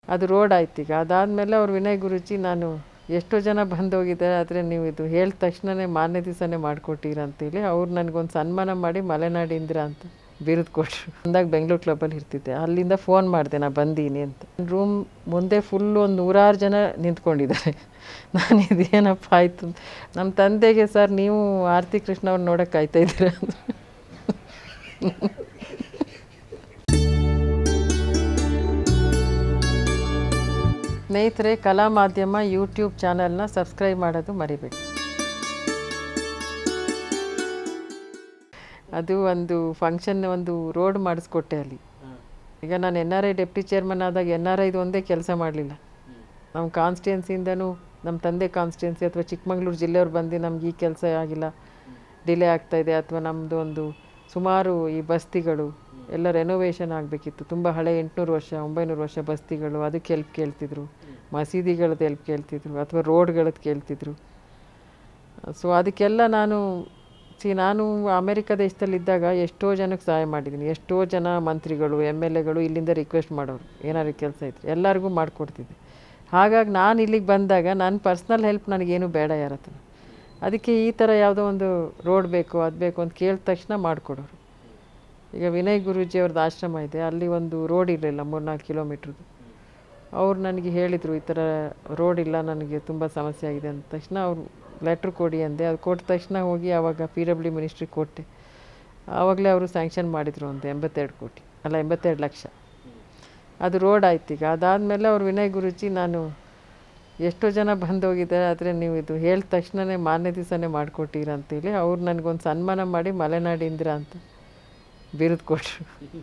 ಅದು ರೋಡ್ ಆಯ್ತು ಈಗ ಅದಾದಮೇಲೆ ಅವ್ರು ವಿನಯ್ ಗುರುಜಿ ನಾನು ಎಷ್ಟೋ ಜನ ಬಂದು ಹೋಗಿದ್ದಾರೆ ಆದರೆ ನೀವು ಇದು ಹೇಳಿದ ತಕ್ಷಣವೇ ಮಾರನೇ ದಿವಸನೇ ಮಾಡಿಕೊಟ್ಟಿರ ಅಂತೇಳಿ ಅವ್ರು ನನಗೊಂದು ಸನ್ಮಾನ ಮಾಡಿ ಮಲೆನಾಡು ಇಂದಿರಾ ಅಂತ ಬಿರುದು ಕೊಟ್ಟರು ಅಂದಾಗ ಬೆಂಗಳೂರು ಕ್ಲಬ್ಬಲ್ಲಿ ಇರ್ತಿದ್ದೆ ಅಲ್ಲಿಂದ ಫೋನ್ ಮಾಡಿದೆ ನಾ ಬಂದೀನಿ ಅಂತ ರೂಮ್ ಮುಂದೆ ಫುಲ್ ಒಂದು ನೂರಾರು ಜನ ನಿಂತ್ಕೊಂಡಿದ್ದಾರೆ ನಾನು ಇದೇನಪ್ಪ ಆಯಿತು ನಮ್ಮ ತಂದೆಗೆ ಸರ್ ನೀವು ಆರತಿ ಕೃಷ್ಣ ಅವ್ರು ನೋಡೋಕೆ ಕಾಯ್ತಾ ಇದ್ದೀರಾ ಅಂದ್ರೆ ಸ್ನೇಹಿತರೆ ಕಲಾ ಮಾಧ್ಯಮ ಯೂಟ್ಯೂಬ್ ಚಾನಲ್ನ ಸಬ್ಸ್ಕ್ರೈಬ್ ಮಾಡೋದು ಮರಿಬೇಡಿ ಅದು ಒಂದು ಫಂಕ್ಷನ್ ಒಂದು ರೋಡ್ ಮಾಡಿಸ್ಕೊಟ್ಟೆ ಅಲ್ಲಿ ಈಗ ನಾನು N R I deputy chairman ಆದಾಗ ಎನ್ ಆರ್ ಐದು ಒಂದೇ ಕೆಲಸ ಮಾಡಲಿಲ್ಲ ನಮ್ಮ ಕಾನ್ಸ್ಟಿಟ್ಯೆನ್ಸಿಯಿಂದನೂ ನಮ್ಮ ತಂದೆ ಕಾನ್ಸ್ಟಿಟ್ಯೆನ್ಸಿ ಅಥವಾ ಚಿಕ್ಕಮಂಗ್ಳೂರು ಜಿಲ್ಲೆಯವ್ರು ಬಂದು ನಮ್ಗೆ ಈ ಕೆಲಸ ಆಗಿಲ್ಲ ಡಿಲೇ ಆಗ್ತಾಯಿದೆ ಅಥವಾ ನಮ್ಮದು ಒಂದು ಸುಮಾರು ಈ ಬಸ್ತಿಗಳು ಎಲ್ಲ ರೆನೋವೇಷನ್ ಆಗಬೇಕಿತ್ತು ತುಂಬ ಹಳೆ ಎಂಟುನೂರು ವರ್ಷ ಒಂಬೈನೂರು ವರ್ಷ ಬಸ್ತಿಗಳು ಅದಕ್ಕೆ ಹೆಲ್ಪ್ ಕೇಳ್ತಿದ್ರು ಮಸೀದಿಗಳದ್ದು ಹೆಲ್ಪ್ ಕೇಳ್ತಿದ್ರು ಅಥವಾ ರೋಡ್ಗಳದ್ದು ಕೇಳ್ತಿದ್ರು ಸೊ ಅದಕ್ಕೆಲ್ಲ ನಾನು ಸಿ ನಾನು ಅಮೆರಿಕ ದೇಶದಲ್ಲಿದ್ದಾಗ ಎಷ್ಟೋ ಜನಕ್ಕೆ ಸಹಾಯ ಮಾಡಿದ್ದೀನಿ ಎಷ್ಟೋ ಜನ ಮಂತ್ರಿಗಳು ಎಮ್ ಎಲ್ ಎಗಳು ಇಲ್ಲಿಂದ ರಿಕ್ವೆಸ್ಟ್ ಮಾಡೋರು ಏನಾದ್ರು ಕೆಲಸ ಇತ್ತು ಎಲ್ಲರಿಗೂ ಮಾಡಿಕೊಡ್ತಿದ್ದೆ ಹಾಗಾಗಿ ನಾನು ಇಲ್ಲಿಗೆ ಬಂದಾಗ ನನ್ನ ಪರ್ಸ್ನಲ್ ಹೆಲ್ಪ್ ನನಗೇನು ಬೇಡ ಯಾರ ಹತ್ರ ಅದಕ್ಕೆ ಈ ಥರ ಯಾವುದೋ ಒಂದು ರೋಡ್ ಬೇಕು ಅದು ಬೇಕು ಅಂತ ಕೇಳಿದ ತಕ್ಷಣ ಮಾಡಿಕೊಡೋರು ಈಗ ವಿನಯ್ ಗುರೂಜಿ ಅವ್ರದ್ದು ಆಶ್ರಮ ಇದೆ ಅಲ್ಲಿ ಒಂದು ರೋಡ್ ಇರಲಿಲ್ಲ ಮೂರ್ನಾಲ್ಕು ಕಿಲೋಮೀಟ್ರದ್ದು ಅವ್ರು ನನಗೆ ಹೇಳಿದರು ಈ ಥರ ರೋಡ್ ಇಲ್ಲ ನನಗೆ ತುಂಬ ಸಮಸ್ಯೆ ಆಗಿದೆ ಅಂದ ತಕ್ಷಣ ಅವರು ಲೆಟ್ರ್ ಕೊಡಿ ಅಂದೆ ಅದು ಕೊಟ್ಟ ತಕ್ಷಣ ಹೋಗಿ ಆವಾಗ ಪಿ ಡಬ್ಲ್ಯೂ ಮಿನಿಸ್ಟ್ರಿಗೆ ಕೊಟ್ಟೆ ಆವಾಗಲೇ ಅವರು ಸ್ಯಾಂಕ್ಷನ್ ಮಾಡಿದರು ಒಂದು ಎಂಬತ್ತೆರಡು ಕೋಟಿ ಅಲ್ಲ ಎಂಬತ್ತೆರಡು ಲಕ್ಷ ಅದು ರೋಡ್ ಆಯ್ತು ಈಗ ಅದಾದಮೇಲೆ ಅವ್ರು ವಿನಯ್ ಗುರುಜಿ ನಾನು ಎಷ್ಟೋ ಜನ ಬಂದು ಹೋಗಿದ್ದಾರೆ ಆದರೆ ನೀವು ಇದು ಹೇಳಿದ ತಕ್ಷಣವೇ ಮಾರನೇ ದಿವಸನೇ ಮಾಡಿಕೊಟ್ಟಿರ ಅಂತೇಳಿ ಅವ್ರು ನನಗೊಂದು ಸನ್ಮಾನ ಮಾಡಿ ಮಲೆನಾಡು ಇಂದಿರಾ ಅಂತ ಬಿರುದು ಕೊಟ್ಟರು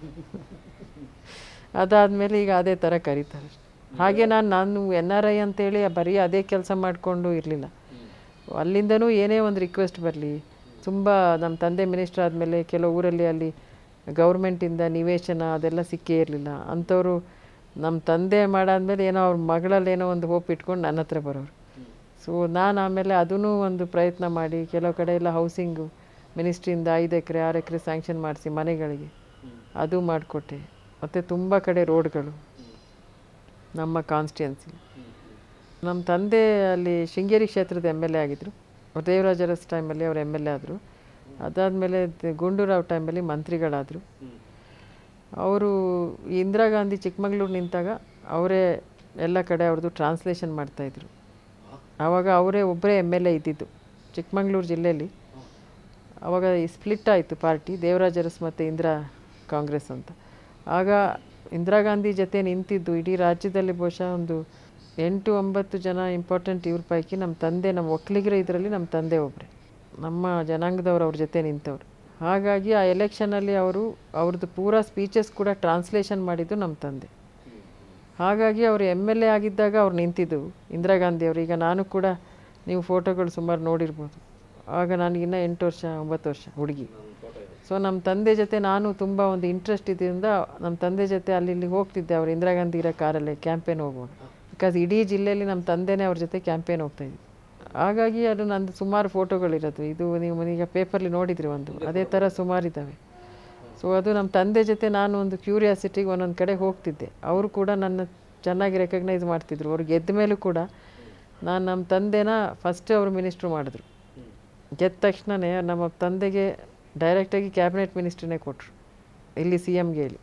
ಅದಾದಮೇಲೆ ಈಗ ಅದೇ ಥರ ಕರೀತಾರೆ ಹಾಗೆ ನಾನು ನಾನು ಎನ್ ಆರ್ ಐ ಅಂತೇಳಿ ಬರೀ ಅದೇ ಕೆಲಸ ಮಾಡಿಕೊಂಡು ಇರಲಿಲ್ಲ ಅಲ್ಲಿಂದನೂ ಏನೇ ಒಂದು ರಿಕ್ವೆಸ್ಟ್ ಬರಲಿ ತುಂಬ ನಮ್ಮ ತಂದೆ ಮಿನಿಸ್ಟರ್ ಆದಮೇಲೆ ಕೆಲವು ಊರಲ್ಲಿ ಅಲ್ಲಿ ಗೌರ್ಮೆಂಟಿಂದ ನಿವೇಶನ ಅದೆಲ್ಲ ಸಿಕ್ಕೇ ಇರಲಿಲ್ಲ ಅಂಥವ್ರು ನಮ್ಮ ತಂದೆ ಮಾಡಾದ್ಮೇಲೆ ಏನೋ ಅವ್ರ ಮಗಳಲ್ಲಿ ಏನೋ ಒಂದು ಹೋಪ್ ಇಟ್ಕೊಂಡು ನನ್ನ ಹತ್ರ ಬರೋರು ಸೊ ನಾನು ಆಮೇಲೆ ಅದೂ ಒಂದು ಪ್ರಯತ್ನ ಮಾಡಿ ಕೆಲವು ಕಡೆ ಎಲ್ಲ ಹೌಸಿಂಗು ಮಿನಿಸ್ಟ್ರಿಯಿಂದ ಐದು ಎಕರೆ ಆರು ಎಕರೆ ಸ್ಯಾಂಕ್ಷನ್ ಮಾಡಿಸಿ ಮನೆಗಳಿಗೆ ಅದು ಮಾಡಿಕೊಟ್ಟೆ ಮತ್ತು ತುಂಬ ಕಡೆ ರೋಡ್ಗಳು ನಮ್ಮ ಕಾನ್ಸ್ಟಿಟ್ಯೆನ್ಸಿ ನಮ್ಮ ತಂದೆ ಅಲ್ಲಿ ಶೃಂಗೇರಿ ಕ್ಷೇತ್ರದ ಎಮ್ ಎಲ್ ಎ ಆಗಿದ್ದರು ದೇವರಾಜ ಅರಸ್ ಟೈಮಲ್ಲಿ ಅವ್ರು ಎಮ್ ಎಲ್ ಎ ಆದರು ಅದಾದಮೇಲೆ ಗುಂಡೂರಾವ್ ಟೈಮಲ್ಲಿ ಮಂತ್ರಿಗಳಾದರು ಅವರು ಇಂದಿರಾ ಗಾಂಧಿ ಚಿಕ್ಕಮಗಳೂರು ನಿಂತಾಗ ಅವರೇ ಎಲ್ಲ ಕಡೆ ಅವ್ರದ್ದು ಟ್ರಾನ್ಸ್ಲೇಷನ್ ಮಾಡ್ತಾಯಿದ್ರು ಆವಾಗ ಅವರೇ ಒಬ್ಬರೇ ಎಮ್ ಎಲ್ ಎ ಇದ್ದಿದ್ದು ಚಿಕ್ಕಮಗಳೂರು ಜಿಲ್ಲೆಯಲ್ಲಿ ಆವಾಗ ಸ್ಪ್ಲಿಟ್ ಆಯಿತು ಪಾರ್ಟಿ ದೇವರಾಜ ಅರಸ್ ಮತ್ತು ಇಂದಿರಾ ಕಾಂಗ್ರೆಸ್ ಅಂತ ಆಗ ಇಂದಿರಾ ಗಾಂಧಿ ಜೊತೆ ನಿಂತಿದ್ದು ಇಡೀ ರಾಜ್ಯದಲ್ಲಿ ಬಹುಶಃ ಒಂದು ಎಂಟು ಒಂಬತ್ತು ಜನ ಇಂಪಾರ್ಟೆಂಟ್ ಇವ್ರ ಪೈಕಿ ನಮ್ಮ ತಂದೆ ನಮ್ಮ ಒಕ್ಕಲಿಗರ ಇದರಲ್ಲಿ ನಮ್ಮ ತಂದೆ ಒಬ್ಬರೇ ನಮ್ಮ ಜನಾಂಗದವ್ರು ಅವ್ರ ಜೊತೆ ನಿಂತವ್ರು ಹಾಗಾಗಿ ಆ ಎಲೆಕ್ಷನಲ್ಲಿ ಅವರು ಅವ್ರದ್ದು ಪೂರಾ ಸ್ಪೀಚಸ್ ಕೂಡ ಟ್ರಾನ್ಸ್ಲೇಷನ್ ಮಾಡಿದ್ದು ನಮ್ಮ ತಂದೆ ಹಾಗಾಗಿ ಅವರು ಎಮ್ ಎಲ್ ಎ ಆಗಿದ್ದಾಗ ಅವ್ರು ನಿಂತಿದ್ದು ಇಂದಿರಾ ಗಾಂಧಿ ಅವರು ಈಗ ನಾನು ಕೂಡ ನೀವು ಫೋಟೋಗಳು ಸುಮಾರು ನೋಡಿರ್ಬೋದು ಆಗ ನನಗಿನ್ನ ಎಂಟು ವರ್ಷ ಒಂಬತ್ತು ವರ್ಷ ಹುಡುಗಿ ಸೊ ನಮ್ಮ ತಂದೆ ಜೊತೆ ನಾನು ತುಂಬ ಒಂದು ಇಂಟ್ರೆಸ್ಟ್ ಇದರಿಂದ ನಮ್ಮ ತಂದೆ ಜೊತೆ ಅಲ್ಲಿ ಇಲ್ಲಿ ಹೋಗ್ತಿದ್ದೆ ಅವ್ರು ಇಂದಿರಾ ಗಾಂಧಿ ಇರೋ ಕಾರಲ್ಲೇ ಕ್ಯಾಂಪೇನ್ ಹೋಗುವಾಗ ಬಿಕಾಸ್ ಇಡೀ ಜಿಲ್ಲೆಯಲ್ಲಿ ನಮ್ಮ ತಂದೆನೇ ಅವ್ರ ಜೊತೆ ಕ್ಯಾಂಪೇನ್ ಹೋಗ್ತಾಯಿದ್ವಿ ಹಾಗಾಗಿ ಅದು ನಂದು ಸುಮಾರು ಫೋಟೋಗಳಿರೋದು ಇದು ನೀವು ಈಗ ಪೇಪರ್ಲಿ ನೋಡಿದ್ರಿ ಒಂದು ಅದೇ ಥರ ಸುಮಾರು ಇದ್ದಾವೆ ಸೊ ಅದು ನಮ್ಮ ತಂದೆ ಜೊತೆ ನಾನು ಒಂದು ಕ್ಯೂರಿಯಾಸಿಟಿಗೆ ಒಂದೊಂದು ಕಡೆ ಹೋಗ್ತಿದ್ದೆ ಅವರು ಕೂಡ ನನ್ನ ಚೆನ್ನಾಗಿ ರೆಕಗ್ನೈಸ್ ಮಾಡ್ತಿದ್ರು ಅವ್ರು ಗೆದ್ದ ಮೇಲೂ ಕೂಡ ನಾನು ನಮ್ಮ ತಂದೆನ ಫಸ್ಟ್ ಅವರು ಮಿನಿಸ್ಟ್ರು ಮಾಡಿದ್ರು ಗೆದ್ದ ತಕ್ಷಣವೇ ನಮ್ಮ ತಂದೆಗೆ ಡೈರೆಕ್ಟಾಗಿ ಕ್ಯಾಬಿನೆಟ್ ಮಿನಿಸ್ಟ್ರಿನೇ ಕೊಟ್ಟರು ಇಲ್ಲಿ ಸಿ ಎಮ್ಗೆ ಹೇಳಿ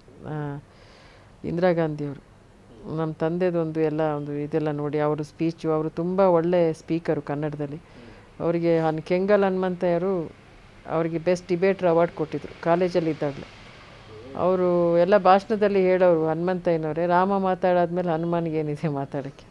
ಇಂದಿರಾ ಗಾಂಧಿಯವರು ನಮ್ಮ ತಂದೆದೊಂದು ಎಲ್ಲ ಒಂದು ಇದೆಲ್ಲ ನೋಡಿ ಅವರು ಸ್ಪೀಚು ಅವರು ತುಂಬ ಒಳ್ಳೆ ಸ್ಪೀಕರು ಕನ್ನಡದಲ್ಲಿ ಅವರಿಗೆ ಹನ್ ಕೆಂಗಲ್ ಹನುಮಂತಯ್ಯರು ಅವರಿಗೆ ಬೆಸ್ಟ್ ಡಿಬೇಟ್ರ್ ಅವಾರ್ಡ್ ಕೊಟ್ಟಿದ್ರು ಕಾಲೇಜಲ್ಲಿ ಇದ್ದಾಗಲೇ ಅವರು ಎಲ್ಲ ಭಾಷಣದಲ್ಲಿ ಹೇಳೋರು ಹನುಮಂತಯ್ಯನವರೇ ರಾಮ ಮಾತಾಡಾದ್ಮೇಲೆ ಹನುಮಾನ್ಗೆ ಏನಿದೆ ಮಾತಾಡೋಕ್ಕೆ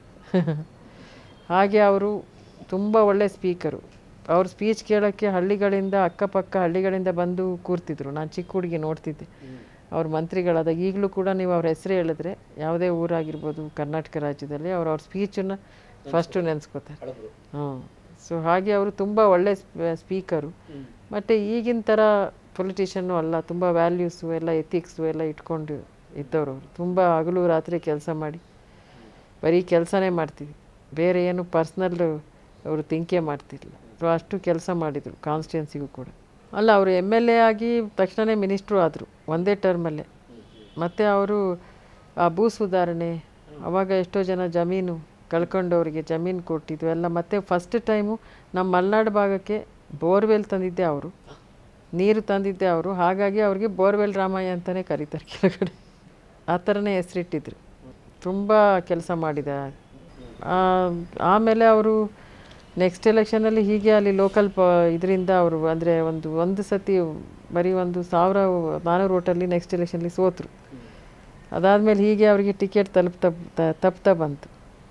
ಹಾಗೆ ಅವರು ತುಂಬ ಒಳ್ಳೆ ಸ್ಪೀಕರು ಅವ್ರ ಸ್ಪೀಚ್ ಕೇಳೋಕ್ಕೆ ಹಳ್ಳಿಗಳಿಂದ ಅಕ್ಕಪಕ್ಕ ಹಳ್ಳಿಗಳಿಂದ ಬಂದು ಕೂರ್ತಿದ್ರು ನಾನು ಚಿಕ್ಕ ಹುಡುಗಿ ನೋಡ್ತಿದ್ದೆ ಅವ್ರ ಮಂತ್ರಿಗಳಾದಾಗ ಈಗಲೂ ಕೂಡ ನೀವು ಅವ್ರ ಹೆಸರು ಹೇಳಿದ್ರೆ ಯಾವುದೇ ಊರಾಗಿರ್ಬೋದು ಕರ್ನಾಟಕ ರಾಜ್ಯದಲ್ಲಿ ಅವ್ರು ಅವ್ರ ಸ್ಪೀಚನ್ನು ಫಸ್ಟು ನೆನೆಸ್ಕೋತಾರೆ ಹ್ಞೂ ಸೊ ಹಾಗೆ ಅವರು ತುಂಬ ಒಳ್ಳೆ ಸ್ಪೀಕರು ಮತ್ತು ಈಗಿನ ಥರ ಪೊಲಿಟಿಷನ್ನು ಅಲ್ಲ ತುಂಬ ವ್ಯಾಲ್ಯೂಸು ಎಲ್ಲ ಎಥಿಕ್ಸು ಎಲ್ಲ ಇಟ್ಕೊಂಡು ಇದ್ದವರು ಅವರು ತುಂಬ ಹಗಲು ರಾತ್ರಿ ಕೆಲಸ ಮಾಡಿ ಬರೀ ಕೆಲಸನೇ ಮಾಡ್ತೀವಿ ಬೇರೆ ಏನು ಪರ್ಸ್ನಲ್ ಅವರು ತಿಂಕೆ ಮಾಡ್ತಿರ್ಲಿಲ್ಲ ಸೊ ಅಷ್ಟು ಕೆಲಸ ಮಾಡಿದರು ಕಾನ್ಸ್ಟಿಟ್ಯೆನ್ಸಿಗೂ ಕೂಡ ಅಲ್ಲ ಅವರು ಎಮ್ ಎಲ್ ಎ ಆಗಿ ತಕ್ಷಣವೇ ಮಿನಿಸ್ಟ್ರು ಆದರು ಒಂದೇ ಟರ್ಮಲ್ಲೇ ಮತ್ತು ಅವರು ಆ ಭೂ ಸುಧಾರಣೆ ಅವಾಗ ಎಷ್ಟೋ ಜನ ಜಮೀನು ಕಳ್ಕೊಂಡವರಿಗೆ ಜಮೀನು ಕೊಟ್ಟಿದ್ದು ಎಲ್ಲ ಮತ್ತೆ ಫಸ್ಟ್ ಟೈಮು ನಮ್ಮ ಮಲೆನಾಡು ಭಾಗಕ್ಕೆ ಬೋರ್ವೆಲ್ ತಂದಿದ್ದೆ ಅವರು ನೀರು ತಂದಿದ್ದೆ ಅವರು ಹಾಗಾಗಿ ಅವ್ರಿಗೆ ಬೋರ್ವೆಲ್ ರಾಮಯ್ಯ ಅಂತಲೇ ಕರೀತಾರೆ ಕೆಳಗಡೆ ಆ ಥರನೇ ಹೆಸರಿಟ್ಟಿದ್ರು ತುಂಬ ಕೆಲಸ ಮಾಡಿದ ಆಮೇಲೆ ಅವರು ನೆಕ್ಸ್ಟ್ ಎಲೆಕ್ಷನಲ್ಲಿ ಹೀಗೆ ಅಲ್ಲಿ ಲೋಕಲ್ ಪ ಇದರಿಂದ ಅವರು ಅಂದರೆ ಒಂದು ಒಂದು ಸತಿ ಬರೀ ಒಂದು ಸಾವಿರ ನಾನ್ನೂರು ಓಟಲ್ಲಿ ನೆಕ್ಸ್ಟ್ ಎಲೆಕ್ಷನಲ್ಲಿ ಸೋತರು ಅದಾದಮೇಲೆ ಹೀಗೆ ಅವರಿಗೆ ಟಿಕೆಟ್ ತಲುಪ್ತಾ ತ- ತಪ್ತಾ ಬಂತು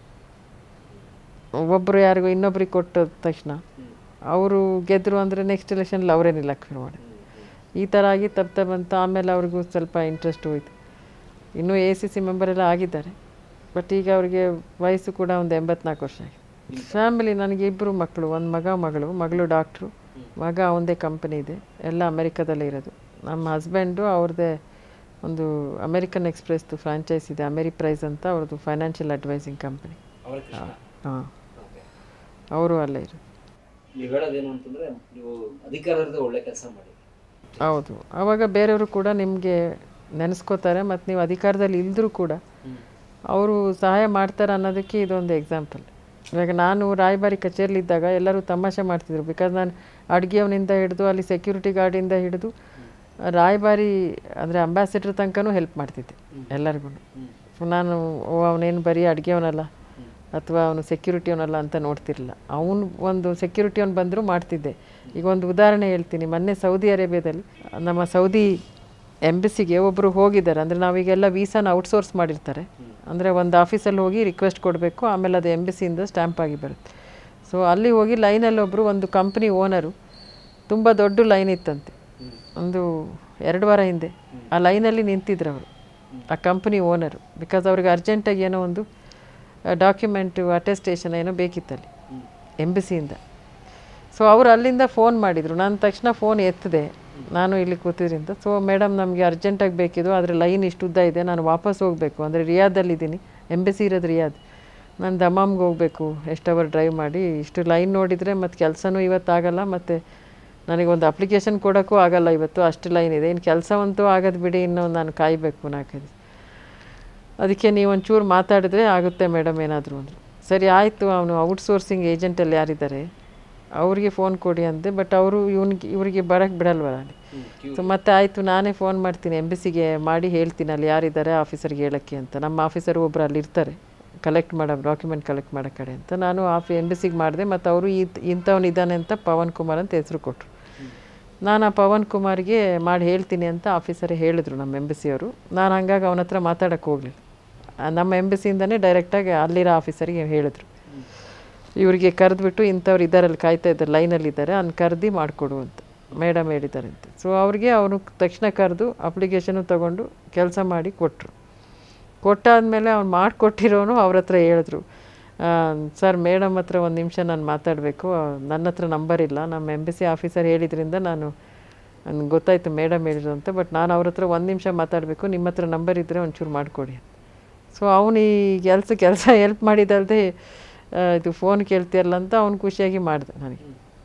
ಒಬ್ಬರು ಯಾರಿಗೂ ಇನ್ನೊಬ್ರಿಗೆ ಕೊಟ್ಟ ತಕ್ಷಣ ಅವರು ಗೆದ್ದರು ಅಂದರೆ ನೆಕ್ಸ್ಟ್ ಎಲೆಕ್ಷನಲ್ಲಿ ಅವರೇ ನಿಲ್ಲಕ್ಕೆ ಶುರು ಮಾಡಿದ್ರು ಈ ಥರ ಆಗಿ ತಪ್ತಾ ಬಂತು ಆಮೇಲೆ ಅವ್ರಿಗೂ ಸ್ವಲ್ಪ ಇಂಟ್ರೆಸ್ಟ್ ಹೋಯ್ತು ಇನ್ನೂ ಎ ಸಿ ಸಿ ಮೆಂಬರ್ ಎಲ್ಲ ಆಗಿದ್ದಾರೆ ಬಟ್ ಈಗ ಅವರಿಗೆ ವಯಸ್ಸು ಕೂಡ ಒಂದು ಎಂಬತ್ನಾಲ್ಕು ವರ್ಷ ಆಗಿದೆ ಫ್ಯಾಮಿಲಿ ನನಗೆ ಇಬ್ಬರು ಮಕ್ಕಳು ಒಂದು ಮಗ ಮಗಳು ಮಗಳು ಡಾಕ್ಟ್ರು ಮಗ ಅವನದೇ ಕಂಪನಿ ಇದೆ ಎಲ್ಲ ಅಮೆರಿಕದಲ್ಲೇ ಇರೋದು ನಮ್ಮ ಹಸ್ಬೆಂಡು ಅವ್ರದ್ದೇ ಒಂದು ಅಮೆರಿಕನ್ ಎಕ್ಸ್ಪ್ರೆಸ್ದು ಫ್ರಾಂಚೈಸ್ ಇದೆ ಅಮೆರಿ ಪ್ರೈಸ್ ಅಂತ ಅವ್ರದ್ದು ಫೈನಾನ್ಷಿಯಲ್ ಅಡ್ವೈಸಿಂಗ್ ಕಂಪನಿ ಅವರ ಕೃಷ್ಣ ಹಾಂ ಓಕೆ ಅವರು ಅಲ್ಲೇ ಇರೋದು ನೀವು ಹೇಳೋದೇನು ಅಂತಂದ್ರೆ ನೀವು ಅಧಿಕಾರದಿಂದ ಒಳ್ಳೆ ಕೆಲಸ ಮಾಡಿ ಹೌದು ಆವಾಗ ಬೇರೆಯವರು ಕೂಡ ನಿಮಗೆ ನೆನೆಸ್ಕೋತಾರೆ ಮತ್ತು ನೀವು ಅಧಿಕಾರದಲ್ಲಿ ಇಲ್ದರೂ ಕೂಡ ಅವರು ಸಹಾಯ ಮಾಡ್ತಾರೆ ಅನ್ನೋದಕ್ಕೆ ಇದೊಂದು ಎಕ್ಸಾಂಪಲ್ ಇವಾಗ ನಾನು ರಾಯಭಾರಿ ಕಚೇರಿಲಿದ್ದಾಗ ಎಲ್ಲರೂ ತಮಾಷೆ ಮಾಡ್ತಿದ್ರು ಬಿಕಾಸ್ ನಾನು ಅಡುಗೆಯವನಿಂದ ಹಿಡಿದು ಅಲ್ಲಿ ಸೆಕ್ಯೂರಿಟಿ ಗಾರ್ಡಿಂದ ಹಿಡಿದು ರಾಯಭಾರಿ ಅಂದರೆ ಅಂಬಾಸಿಡರ್ ತನಕನೂ ಹೆಲ್ಪ್ ಮಾಡ್ತಿದ್ದೆ ಎಲ್ಲರಿಗೂ ನಾನು ಓ ಅವನೇನು ಬರೀ ಅಡುಗೆಯವನಲ್ಲ ಅಥವಾ ಅವನು ಸೆಕ್ಯೂರಿಟಿಯವನಲ್ಲ ಅಂತ ನೋಡ್ತಿರಲಿಲ್ಲ ಅವನು ಒಂದು ಸೆಕ್ಯೂರಿಟಿಯವನು ಬಂದರೂ ಮಾಡ್ತಿದ್ದೆ ಈಗ ಒಂದು ಉದಾಹರಣೆ ಹೇಳ್ತೀನಿ ಮೊನ್ನೆ ಸೌದಿ ಅರೇಬಿಯಾದಲ್ಲಿ ನಮ್ಮ ಸೌದಿ ಎಂಬಸಿಗೆ ಒಬ್ಬರು ಹೋಗಿದ್ದಾರೆ ಅಂದರೆ ನಾವೀಗೆಲ್ಲ ವೀಸಾನ ಔಟ್ಸೋರ್ಸ್ ಮಾಡಿರ್ತಾರೆ ಅಂದರೆ ಒಂದು ಆಫೀಸಲ್ಲಿ ಹೋಗಿ ರಿಕ್ವೆಸ್ಟ್ ಕೊಡಬೇಕು ಆಮೇಲೆ ಅದು ಎಂಬಸಿಯಿಂದ ಸ್ಟ್ಯಾಂಪ್ ಆಗಿ ಬರುತ್ತೆ ಸೊ ಅಲ್ಲಿ ಹೋಗಿ ಲೈನಲ್ಲಿ ಒಬ್ಬರು ಒಂದು ಕಂಪ್ನಿ ಓನರು ತುಂಬ ದೊಡ್ಡ ಲೈನ್ ಇತ್ತಂತೆ ಒಂದು ಎರಡು ವಾರ ಹಿಂದೆ ಆ ಲೈನಲ್ಲಿ ನಿಂತಿದ್ರು ಅವರು ಆ ಕಂಪ್ನಿ ಓನರು ಬಿಕಾಸ್ ಅವ್ರಿಗೆ ಅರ್ಜೆಂಟಾಗಿ ಏನೋ ಒಂದು ಡಾಕ್ಯುಮೆಂಟು ಅಟೆಸ್ಟೇಷನ್ ಏನೋ ಬೇಕಿತ್ತಲ್ಲಿ ಎಂಬಸಿಯಿಂದ ಸೊ ಅವರು ಅಲ್ಲಿಂದ ಫೋನ್ ಮಾಡಿದರು ನಾನು ತಕ್ಷಣ ಫೋನ್ ಎತ್ತಿದೆ ನಾನು ಇಲ್ಲಿ ಕೂತಿದ್ರಿಂದ ಸೊ ಮೇಡಮ್ ನಮಗೆ ಅರ್ಜೆಂಟಾಗಿ ಬೇಕಿದ್ದು ಆದರೆ ಲೈನ್ ಇಷ್ಟು ಉದ್ದ ಇದೆ ನಾನು ವಾಪಸ್ ಹೋಗಬೇಕು ಅಂದರೆ ರಿಯಾದಲ್ಲಿದ್ದೀನಿ ಎಂಬಸಿ ಇರೋದು ರಿಯಾದ್ ನಾನು ದಮಾಮ್ಗೆ ಹೋಗಬೇಕು ಎಷ್ಟು ಅವರ್ ಡ್ರೈವ್ ಮಾಡಿ ಇಷ್ಟು ಲೈನ್ ನೋಡಿದರೆ ಮತ್ತು ಕೆಲಸನೂ ಇವತ್ತಾಗಲ್ಲ ಮತ್ತು ನನಗೊಂದು ಅಪ್ಲಿಕೇಶನ್ ಕೊಡೋಕ್ಕೂ ಆಗಲ್ಲ ಇವತ್ತು ಅಷ್ಟು ಲೈನ್ ಇದೆ ಇನ್ನು ಕೆಲಸವಂತೂ ಆಗೋದು ಬಿಡಿ ಇನ್ನು ನಾನು ಕಾಯಬೇಕು ನಾಲ್ಕೈದು ಅದಕ್ಕೆ ನೀವು ಒಂಚೂರು ಮಾತಾಡಿದ್ರೆ ಆಗುತ್ತೆ ಮೇಡಮ್ ಏನಾದರೂ ಅಂದರು ಸರಿ ಆಯಿತು ಅವನು ಔಟ್ಸೋರ್ಸಿಂಗ್ ಏಜೆಂಟಲ್ಲಿ ಯಾರಿದ್ದಾರೆ ಅವ್ರಿಗೆ ಫೋನ್ ಕೊಡಿ ಅಂದೆ ಬಟ್ ಅವರು ಇವನಿಗೆ ಇವರಿಗೆ ಬರೋಕ್ಕೆ ಬಿಡಲ್ವಲ್ಲ ಅಲ್ಲಿ ಸೊ ಮತ್ತೆ ಆಯಿತು ನಾನೇ ಫೋನ್ ಮಾಡ್ತೀನಿ ಎಂಬಸಿಗೆ ಮಾಡಿ ಹೇಳ್ತೀನಿ ಅಲ್ಲಿ ಯಾರಿದ್ದಾರೆ ಆಫೀಸರ್ಗೆ ಹೇಳೋಕ್ಕೆ ಅಂತ ನಮ್ಮ ಆಫೀಸರ್ ಒಬ್ಬರು ಅಲ್ಲಿ ಇರ್ತಾರೆ ಕಲೆಕ್ಟ್ ಮಾಡೋ ಡಾಕ್ಯುಮೆಂಟ್ ಕಲೆಕ್ಟ್ ಮಾಡೋ ಕಡೆ ಅಂತ ನಾನು ಆಫ್ ಎಂಬಸಿಗೆ ಮಾಡಿದೆ ಮತ್ತು ಅವರು ಈ ಇಂಥವ್ನು ಇದ್ದಾನೆ ಅಂತ ಪವನ್ ಕುಮಾರ್ ಅಂತ ಹೆಸರು ಕೊಟ್ಟರು ನಾನು ಆ ಪವನ್ ಕುಮಾರ್ಗೆ ಮಾಡಿ ಹೇಳ್ತೀನಿ ಅಂತ ಆಫೀಸರೇ ಹೇಳಿದ್ರು ನಮ್ಮ ಎಂಬಸಿಯವರು ನಾನು ಹಂಗಾಗಿ ಅವನ ಹತ್ರ ಮಾತಾಡೋಕ್ಕೆ ಹೋಗಲಿಲ್ಲ ನಮ್ಮ ಎಂಬಸಿಯಿಂದನೇ ಡೈರೆಕ್ಟಾಗಿ ಅಲ್ಲಿರೋ ಆಫೀಸರಿಗೆ ಹೇಳಿದ್ರು ಇವರಿಗೆ ಕರೆದ್ಬಿಟ್ಟು ಇಂಥವ್ರು ಇದ್ದಾರಲ್ಲಿ ಕಾಯ್ತಾ ಇದ್ದಾರೆ ಲೈನಲ್ಲಿ ಇದ್ದಾರೆ ಅವ್ನು ಕರೆದು ಮಾಡಿಕೊಡು ಅಂತ ಮೇಡಮ್ ಹೇಳಿದ್ದಾರೆ ಅಂತ ಸೊ ಅವ್ರಿಗೆ ಅವನು ತಕ್ಷಣ ಕರೆದು ಅಪ್ಲಿಕೇಶನು ತೊಗೊಂಡು ಕೆಲಸ ಮಾಡಿ ಕೊಟ್ಟರು ಕೊಟ್ಟಾದಮೇಲೆ ಅವ್ನು ಮಾಡಿಕೊಟ್ಟಿರೋನು ಅವ್ರ ಹತ್ರ ಹೇಳಿದ್ರು ಸರ್ ಮೇಡಮ್ ಹತ್ರ ಒಂದು ನಿಮಿಷ ನಾನು ಮಾತಾಡಬೇಕು ನನ್ನ ಹತ್ರ ನಂಬರ್ ಇಲ್ಲ ನಮ್ಮ ಎಂಬಸಿ ಆಫೀಸರ್ ಹೇಳಿದ್ರಿಂದ ನಾನು ನನಗೆ ಗೊತ್ತಾಯಿತು ಮೇಡಮ್ ಹೇಳಿದ್ರು ಅಂತ ಬಟ್ ನಾನು ಅವ್ರ ಹತ್ರ ಒಂದು ನಿಮಿಷ ಮಾತಾಡಬೇಕು ನಿಮ್ಮ ಹತ್ರ ನಂಬರ್ ಇದ್ದರೆ ಒಂಚೂರು ಮಾಡಿಕೊಡಿ ಸೊ ಅವನು ಈ ಕೆಲಸ ಕೆಲಸ ಹೆಲ್ಪ್ ಮಾಡಿದಲ್ದೆ ಆ, ಇದು ಫೋನ್ ಕೇಳ್ತಿಯಲ್ಲ ಅಂತ ಅವ್ನು ಖುಷಿಯಾಗಿ ಮಾಡಿದೆ ನನಗೆ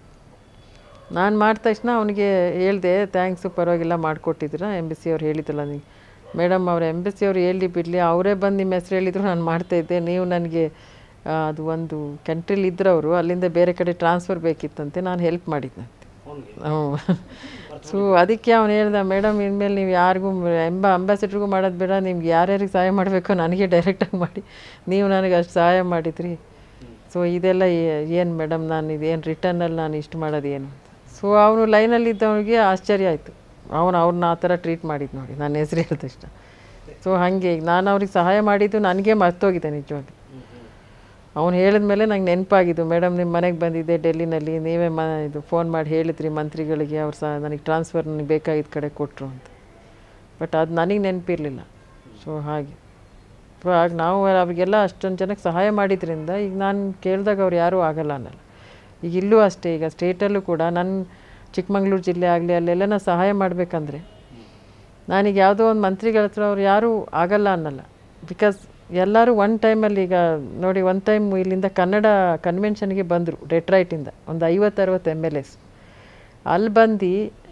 ನಾನು ಮಾಡಿದ ತಕ್ಷಣ ಅವನಿಗೆ ಹೇಳಿದೆ ಥ್ಯಾಂಕ್ಸು ಪರವಾಗಿಲ್ಲ ಮಾಡಿಕೊಟ್ಟಿದ್ದೀರ ಎಮ್ ಬಿ ಸಿ ಅವ್ರು ಹೇಳಿದ್ದಲ್ಲ ನೀವು ಮೇಡಮ್ ಅವ್ರ ಎಮ್ ಬಿ ಸಿ ಅವ್ರು ಹೇಳಿ ಬಿಡಲಿ ಅವರೇ ಬಂದು ನಿಮ್ಮ ಹೆಸ್ರು ಹೇಳಿದ್ರು ನಾನು ಮಾಡ್ತಾಯಿದ್ದೆ ನೀವು ನನಗೆ ಆ, ಅದು ಒಂದು ಕಂಟ್ರಿಲಿ ಇದ್ರವರು ಅಲ್ಲಿಂದ ಬೇರೆ ಕಡೆ ಟ್ರಾನ್ಸ್ಫರ್ ಬೇಕಿತ್ತಂತೆ ನಾನು ಹೆಲ್ಪ್ ಮಾಡಿದ್ದಂತೆ ಫೋನ್ಗೆ ಹ್ಞೂ ಸೊ ಅದಕ್ಕೆ ಅವನು ಹೇಳ್ದ ಮೇಡಮ್ ಇನ್ಮೇಲೆ ನೀವು ಯಾರಿಗೂ ಎಂಬ ಅಂಬಾಸಿಡ್ರಿಗೂ ಮಾಡೋದು ಬೇಡ ನಿಮ್ಗೆ ಯಾರ್ಯಾರಿಗೆ ಸಹಾಯ ಮಾಡಬೇಕೋ ನನಗೆ ಡೈರೆಕ್ಟಾಗಿ ಮಾಡಿ ನೀವು ನನಗೆ ಅಷ್ಟು ಸಹಾಯ ಮಾಡಿದ್ರಿ ಸೊ ಇದೆಲ್ಲ ಏನು ಮೇಡಮ್ ನಾನು ಇದೇನು ರಿಟರ್ನಲ್ಲಿ ನಾನು ಇಷ್ಟು ಮಾಡೋದು ಏನು ಸೊ ಅವನು ಲೈನಲ್ಲಿದ್ದವನಿಗೆ ಆಶ್ಚರ್ಯ ಆಯಿತು ಅವನು ಅವ್ರನ್ನ ಆ ಥರ ಟ್ರೀಟ್ ಮಾಡಿದ್ದು ನೋಡಿ ನನ್ನ ಹೆಸರು ಹೇಳಿದ ತಕ್ಷಣ ಸೊ ಹಾಗೆ ನಾನು ಅವ್ರಿಗೆ ಸಹಾಯ ಮಾಡಿದ್ದು ನನಗೆ ಮರ್ತೋಗಿದೆ ನಿಜವಾಗಿ ಅವ್ನು ಹೇಳಿದ್ಮೇಲೆ ನಂಗೆ ನೆನಪಾಗಿದ್ದು ಮೇಡಮ್ ನಿಮ್ಮ ಮನೆಗೆ ಬಂದಿದ್ದೆ ಡೆಲ್ಲಿನಲ್ಲಿ ನೀವೇ ಮ ಇದು ಫೋನ್ ಮಾಡಿ ಹೇಳಿದ್ರಿ ಮಂತ್ರಿಗಳಿಗೆ ಅವ್ರು ಸಹ ನನಗೆ ಟ್ರಾನ್ಸ್ಫರ್ ನನಗೆ ಬೇಕಾಗಿದ್ದ ಕಡೆ ಕೊಟ್ಟರು ಅಂತ ಬಟ್ ಅದು ನನಗೆ ನೆನಪಿರಲಿಲ್ಲ ಸೊ ಹಾಗೆ ಸೊ ಆಗ ನಾವು ಅವ್ರಿಗೆಲ್ಲ ಅಷ್ಟೊಂದು ಜನಕ್ಕೆ ಸಹಾಯ ಮಾಡಿದ್ರಿಂದ ಈಗ ನಾನು ಕೇಳಿದಾಗ ಅವ್ರು ಯಾರೂ ಆಗಲ್ಲ ಅನ್ನಲ್ಲ ಈಗ ಇಲ್ಲೂ ಅಷ್ಟೇ ಈಗ ಸ್ಟೇಟಲ್ಲೂ ಕೂಡ ನನ್ನ ಚಿಕ್ಕಮಂಗ್ಳೂರು ಜಿಲ್ಲೆ ಆಗಲಿ ಅಲ್ಲೆಲ್ಲ ನಾನು ಸಹಾಯ ಮಾಡಬೇಕಂದ್ರೆ ನಾನೀಗ ಯಾವುದೋ ಒಂದು ಮಂತ್ರಿಗಳ ಹತ್ರ ಅವ್ರು ಯಾರೂ ಆಗಲ್ಲ ಅನ್ನಲ್ಲ ಬಿಕಾಸ್ ಎಲ್ಲರೂ ಒನ್ ಟೈಮಲ್ಲಿ ಈಗ ನೋಡಿ ಒನ್ ಟೈಮ್ ಇಲ್ಲಿಂದ ಕನ್ನಡ ಕನ್ವೆನ್ಷನ್ಗೆ ಬಂದರು ಡೆಟ್ರೈಟಿಂದ ಒಂದು ಐವತ್ತು ಅರವತ್ತು ಎಮ್ ಎಲ್ ಎಸ್ ಅಲ್ಲಿ ಬಂದು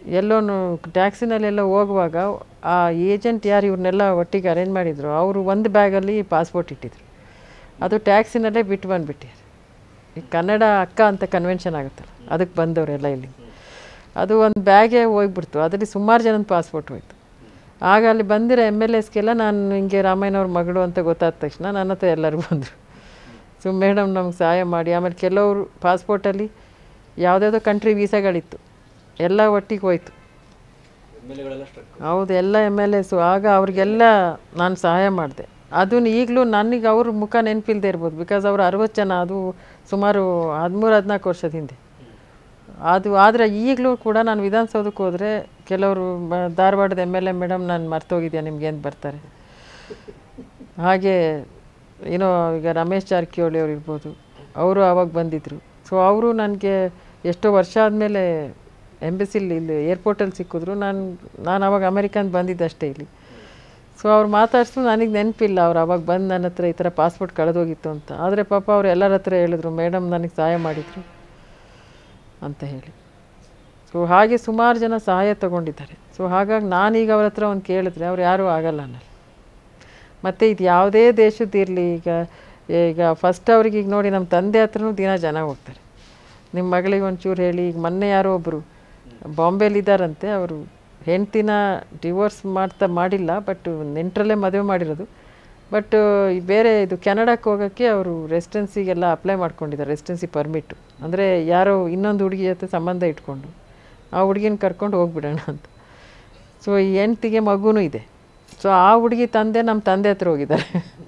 ಎಲ್ಲೋನು ಟ್ಯಾಕ್ಸಿನಲ್ಲೆಲ್ಲ ಹೋಗುವಾಗ ಆ ಏಜೆಂಟ್ ಯಾರು ಇವ್ರನ್ನೆಲ್ಲ ಒಟ್ಟಿಗೆ ಅರೇಂಜ್ ಮಾಡಿದ್ರು ಅವರು ಒಂದು ಬ್ಯಾಗಲ್ಲಿ ಪಾಸ್ಪೋರ್ಟ್ ಇಟ್ಟಿದ್ರು ಅದು ಟ್ಯಾಕ್ಸಿನಲ್ಲೇ ಬಿಟ್ಟು ಬಂದುಬಿಟ್ಟಿದ್ದಾರೆ ಈ ಕನ್ನಡ ಅಕ್ಕ ಅಂತ ಕನ್ವೆನ್ಷನ್ ಆಗುತ್ತಲ್ಲ ಅದಕ್ಕೆ ಬಂದವರೆಲ್ಲ ಇಲ್ಲಿ ಅದು ಒಂದು ಬ್ಯಾಗೇ ಹೋಗ್ಬಿಡ್ತು ಅದರಲ್ಲಿ ಸುಮಾರು ಜನದ ಪಾಸ್ಪೋರ್ಟ್ ಹೋಯ್ತು ಆಗ ಅಲ್ಲಿ ಬಂದಿರೋ ಎಮ್ ಎಲ್ ಎಸ್ಗೆಲ್ಲ ನಾನು ಹಿಂಗೆ ರಾಮಾಯಣವ್ರ ಮಗಳು ಅಂತ ಗೊತ್ತಾದ ತಕ್ಷಣ ನನ್ನ ಹತ್ರ ಎಲ್ಲರೂ ಬಂದರು ಸೊ ಮೇಡಮ್ ನಮ್ಗೆ ಸಹಾಯ ಮಾಡಿ ಆಮೇಲೆ ಕೆಲವರು ಪಾಸ್ಪೋರ್ಟಲ್ಲಿ ಯಾವುದ್ಯಾವುದೋ ಕಂಟ್ರಿ ವೀಸಾಗಳಿತ್ತು ಎಲ್ಲ ಒಟ್ಟಿಗೆ ಹೋಯ್ತು ಎಮ್ ಎಲ್ ಎಗಳೆಲ್ಲ ಸ್ಟ್ರಕ್ ಹೌದು ಎಲ್ಲ ಎಮ್ ಎಲ್ ಎಸ್ಸು ಆಗ ಅವ್ರಿಗೆಲ್ಲ ನಾನು ಸಹಾಯ ಮಾಡಿದೆ ಅದನ್ನು ಈಗಲೂ ನನಗೆ ಅವ್ರ ಮುಖ ನೆನಪಿಲ್ಲದೆ ಇರ್ಬೋದು ಬಿಕಾಸ್ ಅವರು ಅರವತ್ತು ಜನ ಅದು ಸುಮಾರು ಹದಿಮೂರು ಹದಿನಾಲ್ಕು ವರ್ಷದ ಹಿಂದೆ ಅದು ಆದರೆ ಈಗಲೂ ಕೂಡ ನಾನು ವಿಧಾನಸೌಧಕ್ಕೆ ಹೋದರೆ ಕೆಲವರು ಬ- ಧಾರವಾಡದ ಎಮ್ ಎಲ್ ಎ ಮೇಡಮ್ ನಾನು ಮರ್ತೋಗಿದ್ಯಾ ನಿಮ್ಗೆ ಏನು ಬರ್ತಾರೆ ಹಾಗೆ ಏನೋ ಈಗ ರಮೇಶ್ ಜಾರಕಿಹೊಳಿ ಅವ್ರು ಇರ್ಬೋದು ಅವರು ಆವಾಗ ಬಂದಿದ್ದರು ಸೊ ಅವರು ನನಗೆ ಎಷ್ಟೋ ವರ್ಷ ಆದಮೇಲೆ ಎಂಬಸಿಲಿ ಇಲ್ಲಿ ಏರ್ಪೋರ್ಟಲ್ಲಿ ಸಿಕ್ಕಿದ್ರು ನಾನು ನಾನು ಅವಾಗ ಅಮೆರಿಕನ್ ಬಂದಿದ್ದಷ್ಟೇ ಇಲ್ಲಿ ಸೊ ಅವ್ರು ಮಾತಾಡ್ಸು ನನಗೆ ನೆನಪಿಲ್ಲ ಅವ್ರು ಅವಾಗ ಬಂದು ನನ್ನ ಹತ್ರ ಈ ಥರ ಪಾಸ್ಪೋರ್ಟ್ ಕಳೆದೋಗಿತ್ತು ಅಂತ ಆದರೆ ಪಾಪ ಅವ್ರು ಎಲ್ಲರ ಹತ್ರ ಹೇಳಿದ್ರು ಮೇಡಮ್ ನನಗೆ ಸಹಾಯ ಮಾಡಿದರು ಅಂತ ಹೇಳಿ ಸೊ ಹಾಗೆ ಸುಮಾರು ಜನ ಸಹಾಯ ತಗೊಂಡಿದ್ದಾರೆ ಸೊ ಹಾಗಾಗಿ ನಾನೀಗ ಅವ್ರ ಹತ್ರ ಒಂದು ಕೇಳಿದ್ರೆ ಅವ್ರು ಯಾರೂ ಆಗಲ್ಲ ಅನ್ನಲ್ಲ ಮತ್ತು ಇದು ಯಾವುದೇ ದೇಶದ್ದು ಇರಲಿ ಈಗ ಈಗ ಫಸ್ಟ್ ಅವ್ರಿಗೆ ಈಗ ನೋಡಿ ನಮ್ಮ ತಂದೆ ಹತ್ರನೂ ದಿನ ಜನ ಹೋಗ್ತಾರೆ ನಿಮ್ಮ ಮಗಳಿಗೆ ಒಂಚೂರು ಹೇಳಿ ಈಗ ಮೊನ್ನೆ ಯಾರೋ ಒಬ್ಬರು ಬಾಂಬೆಲಿದ್ದಾರಂತೆ ಅವರು ಹೆಂಡ್ತಿನ ಡಿವೋರ್ಸ್ ಮಾಡ್ತಾ ಮಾಡಿಲ್ಲ ಬಟ್ ನೆಂಟರಲ್ಲೇ ಮದುವೆ ಮಾಡಿರೋದು ಬಟ್ ಬೇರೆ ಇದು ಕೆನಡಾಕ್ಕೆ ಹೋಗೋಕ್ಕೆ ಅವರು ರೆಸಿಡೆನ್ಸಿಗೆಲ್ಲ ಅಪ್ಲೈ ಮಾಡ್ಕೊಂಡಿದ್ದಾರೆ ರೆಸಿಡೆನ್ಸಿ ಪರ್ಮಿಟ್ಟು ಅಂದರೆ ಯಾರೋ ಇನ್ನೊಂದು ಹುಡುಗಿ ಜೊತೆ ಸಂಬಂಧ ಇಟ್ಕೊಂಡು ಆ ಹುಡುಗಿನ ಕರ್ಕೊಂಡು ಹೋಗ್ಬಿಡೋಣ ಅಂತ ಸೊ ಈ ಹೆಂಡ್ತಿಗೆ ಮಗುನೂ ಇದೆ ಸೊ ಆ ಹುಡುಗಿ ತಂದೆ ನಮ್ಮ ತಂದೆ ಹತ್ರ ಹೋಗಿದ್ದಾರೆ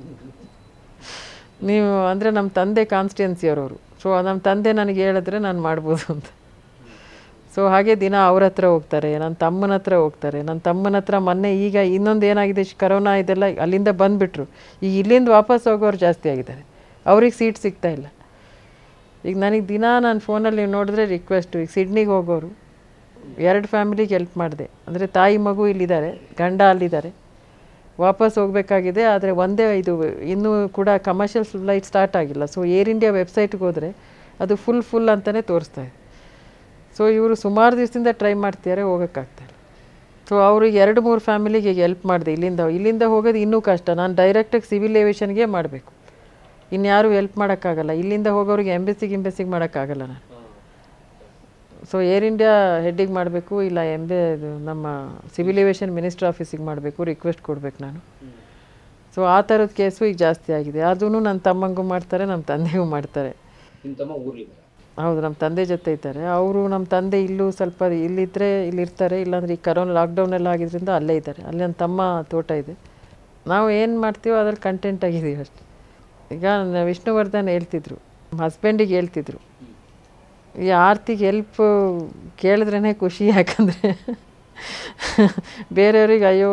ನೀವು ಅಂದರೆ ನಮ್ಮ ತಂದೆ ಕಾನ್ಸ್ಟಿಟ್ಯನ್ಸಿಯವರವರು ಸೊ ನಮ್ಮ ತಂದೆ ನನಗೆ ಹೇಳಿದ್ರೆ ನಾನು ಮಾಡ್ಬೋದು ಅಂತ ಸೊ ಹಾಗೆ ದಿನ ಅವ್ರ ಹತ್ರ ಹೋಗ್ತಾರೆ ನನ್ನ ತಮ್ಮನ ಹತ್ರ ಹೋಗ್ತಾರೆ ನನ್ನ ತಮ್ಮನ ಹತ್ರ ಮೊನ್ನೆ ಈಗ ಇನ್ನೊಂದು ಏನಾಗಿದೆ ಶ್- ಕರೋನಾ ಇದೆಲ್ಲ ಅಲ್ಲಿಂದ ಬಂದುಬಿಟ್ರು ಈಗ ಇಲ್ಲಿಂದ ವಾಪಸ್ ಹೋಗೋರು ಜಾಸ್ತಿ ಆಗಿದ್ದಾರೆ ಅವ್ರಿಗೆ ಸೀಟ್ ಸಿಗ್ತಾ ಇಲ್ಲ ಈಗ ನನಗೆ ದಿನ ನಾನು ಫೋನಲ್ಲಿ ನೀವು ನೋಡಿದ್ರೆ ರಿಕ್ವೆಸ್ಟು ಈಗ ಸಿಡ್ನಿಗೆ ಹೋಗೋರು ಎರಡು ಫ್ಯಾಮಿಲಿಗೆ ಹೆಲ್ಪ್ ಮಾಡಿದೆ ಅಂದರೆ ತಾಯಿ ಮಗು ಇಲ್ಲಿದ್ದಾರೆ ಗಂಡ ಅಲ್ಲಿದ್ದಾರೆ ವಾಪಸ್ ಹೋಗಬೇಕಾಗಿದೆ ಆದರೆ ಒಂದೇ ಇದು ಇನ್ನೂ ಕೂಡ ಕಮರ್ಷಿಯಲ್ ಫ್ಲೈಟ್ ಸ್ಟಾರ್ಟ್ ಆಗಿಲ್ಲ ಸೊ ಏರ್ ಇಂಡಿಯಾ ವೆಬ್ಸೈಟ್ಗೆ ಹೋದರೆ ಅದು ಫುಲ್ ಫುಲ್ ಅಂತಲೇ ತೋರಿಸ್ತಾ ಇದೆ ಸೊ ಇವರು ಸುಮಾರು ದಿವಸದಿಂದ ಟ್ರೈ ಮಾಡ್ತಿದ್ದಾರೆ ಹೋಗೋಕ್ಕಾಗ್ತಾಯಿಲ್ಲ ಸೊ ಅವ್ರಿಗೆ ಎರಡು ಮೂರು ಫ್ಯಾಮಿಲಿಗೆ ಈಗ ಹೆಲ್ಪ್ ಮಾಡಿದೆ ಇಲ್ಲಿಂದ ಇಲ್ಲಿಂದ ಹೋಗೋದು ಇನ್ನೂ ಕಷ್ಟ ನಾನು ಡೈರೆಕ್ಟಾಗಿ ಸಿವಿಲ್ ಏವಿಯೇಷನ್ಗೆ ಮಾಡಬೇಕು ಇನ್ಯಾರೂ ಹೆಲ್ಪ್ ಮಾಡೋಕ್ಕಾಗಲ್ಲ ಇಲ್ಲಿಂದ ಹೋಗೋರಿಗೆ ಎಂಬೆಸಿಗೆ ಎಂಬೆಸಿಗೆ ಮಾಡೋಕ್ಕಾಗಲ್ಲ ನಾನು ಸೊ ಏರ್ ಇಂಡಿಯಾ ಹೆಡ್ಡಿಗೆ ಮಾಡಬೇಕು ಇಲ್ಲ ಎಂಬೆ ಇದು ನಮ್ಮ ಸಿವಿಲ್ ಏವಿಯೇಷನ್ ಮಿನಿಸ್ಟರ್ ಆಫೀಸಿಗೆ ಮಾಡಬೇಕು ರಿಕ್ವೆಸ್ಟ್ ಕೊಡಬೇಕು ನಾನು ಸೊ ಆ ಥರದ ಕೇಸು ಈಗ ಜಾಸ್ತಿ ಆಗಿದೆ ಅದೂ ನನ್ನ ತಮ್ಮಂಗೂ ಮಾಡ್ತಾರೆ ನಮ್ಮ ತಂದೆಗೂ ಮಾಡ್ತಾರೆ ನಿಮ್ಮ ತಮ್ಮ ಊರ್ಲಿದ್ದಾರೆ ಹೌದು ನಮ್ಮ ತಂದೆ ಜೊತೆ ಇದ್ದಾರೆ ಅವರು ನಮ್ಮ ತಂದೆ ಇಲ್ಲೂ ಸ್ವಲ್ಪ ಇಲ್ಲಿದ್ದರೆ ಇಲ್ಲಿರ್ತಾರೆ ಇಲ್ಲಾಂದ್ರೆ ಈ ಕರೋನಾ ಲಾಕ್ಡೌನ್ ಎಲ್ಲ ಆಗಿದ್ದರಿಂದ ಅಲ್ಲೇ ಇದ್ದಾರೆ ಅಲ್ಲಿ ನನ್ನ ತಮ್ಮ ತೋಟ ಇದೆ ನಾವು ಏನು ಮಾಡ್ತೀವೋ ಅದ್ರಲ್ಲಿ ಕಂಟೆಂಟ್ ಆಗಿದ್ದೀವಿ ಅಷ್ಟೆ ಈಗ ನ- ವಿಷ್ಣುವರ್ಧನ್ ಹೇಳ್ತಿದ್ರು ಹಸ್ಬೆಂಡಿಗೆ ಹೇಳ್ತಿದ್ರು ಈ ಆರ್ತಿಗೆ ಹೆಲ್ಪ್ ಕೇಳಿದ್ರೇ ಖುಷಿ ಯಾಕಂದರೆ ಬೇರೆಯವ್ರಿಗೆ ಅಯ್ಯೋ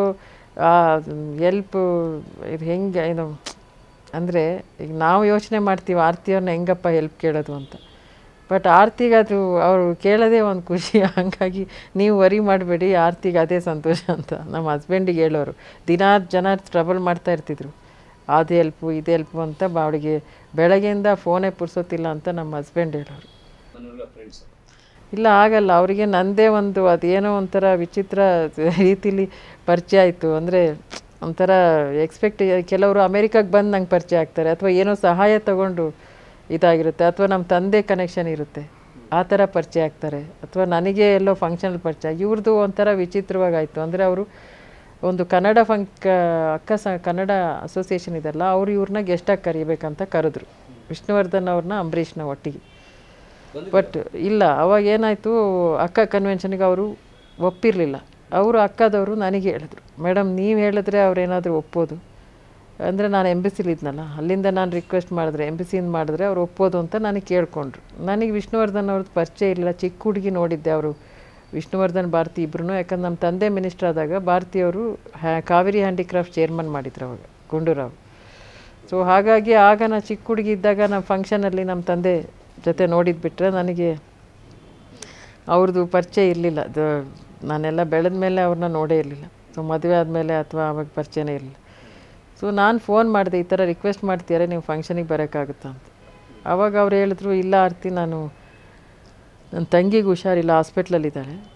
ಹೆಲ್ಪ್ ಇದು ಹೆಂಗೆ ಏನು ಅಂದರೆ ಈಗ ನಾವು ಯೋಚನೆ ಮಾಡ್ತೀವಿ ಆರ್ತಿಯವ್ರನ್ನ ಹೆಂಗಪ್ಪ ಹೆಲ್ಪ್ ಕೇಳೋದು ಅಂತ ಬಟ್ ಆರ್ತಿಗೆ ಅದು ಅವರು ಕೇಳೋದೇ ಒಂದು ಖುಷಿ ಹಾಗಾಗಿ ನೀವು ವರಿ ಮಾಡಬೇಡಿ ಆರ್ತಿಗೆ ಅದೇ ಸಂತೋಷ ಅಂತ ನಮ್ಮ ಹಸ್ಬೆಂಡಿಗೆ ಹೇಳೋರು ದಿನಾ ಜನ ಟ್ರಬಲ್ ಮಾಡ್ತಾ ಇರ್ತಿದ್ರು ಅದು ಹೆಲ್ಪು ಇದು ಹೆಲ್ಪು ಅಂತ ಬ- ಅವಳಿಗೆ ಬೆಳಗ್ಗೆಯಿಂದ ಫೋನೇ ಪುರ್ಸೋತಿಲ್ಲ ಅಂತ ನಮ್ಮ ಹಸ್ಬೆಂಡ್ ಹೇಳೋರು ನನ್ನೆಲ್ಲ ಫ್ರೆಂಡ್ಸ್ ಇಲ್ಲ ಆಗಲ್ಲ ಅವರಿಗೆ ನಂದೇ ಒಂದು ಅದೇನೋ ಒಂಥರ ವಿಚಿತ್ರ ರೀತಿಲಿ ಪರಿಚಯ ಆಯಿತು ಅಂದರೆ ಒಂಥರ ಎಕ್ಸ್ಪೆಕ್ಟ್ ಕೆಲವರು ಅಮೇರಿಕಾಗೆ ಬಂದು ನಂಗೆ ಪರಿಚಯ ಆಗ್ತಾರೆ ಅಥವಾ ಏನೋ ಸಹಾಯ ತಗೊಂಡು ಇದಾಗಿರುತ್ತೆ ಅಥವಾ ನಮ್ಮ ತಂದೆ ಕನೆಕ್ಷನ್ ಇರುತ್ತೆ ಆ ಥರ ಪರಿಚಯ ಆಗ್ತಾರೆ ಅಥವಾ ನನಗೆ ಎಲ್ಲೋ ಫಂಕ್ಷನಲ್ಲಿ ಪರಿಚಯ ಇವ್ರದ್ದು ಒಂಥರ ವಿಚಿತ್ರವಾಗಿ ಆಯಿತು ಅಂದರೆ ಅವರು ಒಂದು ಕನ್ನಡ ಫಂಕ್ ಅಕ್ಕ ಸ ಕನ್ನಡ ಅಸೋಸಿಯೇಷನ್ ಇದೆಲ್ಲ ಅವ್ರು ಇವ್ರನ್ನ ಗೆಸ್ಟಾಗಿ ಕರಿಬೇಕಂತ ಕರೆದ್ರು ವಿಷ್ಣುವರ್ಧನ್ ಅವ್ರನ್ನ ಅಂಬರೀಷ್ನ ಒಟ್ಟಿಗೆ ಬಟ್ ಇಲ್ಲ ಅವಾಗ ಏನಾಯಿತು ಅಕ್ಕ ಕನ್ವೆನ್ಷನ್ಗೆ ಅವರು ಒಪ್ಪಿರಲಿಲ್ಲ ಅವರು ಅಕ್ಕದವರು ನನಗೆ ಹೇಳಿದ್ರು ಮೇಡಮ್ ನೀವು ಹೇಳಿದ್ರೆ ಅವ್ರೇನಾದರೂ ಒಪ್ಪೋದು ಅಂದರೆ ನಾನು ಎಂಬಸಿಲಿ ಇದ್ನಲ್ಲ ಅಲ್ಲಿಂದ ನಾನು ರಿಕ್ವೆಸ್ಟ್ ಮಾಡಿದ್ರೆ ಎಂಬಸಿಯಿಂದ ಮಾಡಿದ್ರೆ ಅವ್ರು ಒಪ್ಪೋದು ಅಂತ ನನಗೆ ಕೇಳಿಕೊಂಡ್ರು ನನಗೆ ವಿಷ್ಣುವರ್ಧನ್ ಅವ್ರದ್ದು ಪರಿಚಯ ಇಲ್ಲ ಚಿಕ್ಕ ಹುಡುಗಿ ನೋಡಿದ್ದೆ ಅವರು ವಿಷ್ಣುವರ್ಧನ್ ಭಾರತಿ ಇಬ್ಬರೂ ಯಾಕಂದ್ರೆ ನಮ್ಮ ತಂದೆ ಮಿನಿಸ್ಟರ್ ಆದಾಗ ಭಾರತಿಯವರು ಹ್ಯಾ ಕಾವೇರಿ ಹ್ಯಾಂಡಿಕ್ರಾಫ್ಟ್ ಚೇರ್ಮನ್ ಮಾಡಿದ್ರು ಅವಾಗ ಗುಂಡೂರಾವ್ ಸೊ ಹಾಗಾಗಿ ಆಗ ನಾ ಚಿಕ್ಕ ಹುಡುಗಿ ಇದ್ದಾಗ ನಮ್ಮ ಫಂಕ್ಷನಲ್ಲಿ ನಮ್ಮ ತಂದೆ ಜೊತೆ ನೋಡಿದ್ದು ಬಿಟ್ಟರೆ ನನಗೆ ಅವ್ರದ್ದು ಪರಿಚಯ ಇರಲಿಲ್ಲ ಅದು ನಾನೆಲ್ಲ ಬೆಳೆದ ಮೇಲೆ ಅವ್ರನ್ನ ನೋಡೇ ಇರಲಿಲ್ಲ ಸೊ ಮದುವೆ ಆದಮೇಲೆ ಅಥವಾ ಅವಾಗ ಪರಿಚಯನೇ ಇರಲಿಲ್ಲ ಸೊ ನಾನು ಫೋನ್ ಮಾಡಿದೆ ಈ ಥರ ರಿಕ್ವೆಸ್ಟ್ ಮಾಡ್ತೀಯಾರೆ ನೀವು ಫಂಕ್ಷನಿಗೆ ಬರೋಕ್ಕಾಗುತ್ತಾ ಅಂತ ಆವಾಗ ಅವ್ರು ಹೇಳಿದ್ರು ಇಲ್ಲ ಆರ್ತಿ ನಾನು ನನ್ನ ತಂಗಿಗೆ ಹುಷಾರಿಲ್ಲ ಹಾಸ್ಪಿಟ್ಲಲ್ಲಿದ್ದಾಳೆ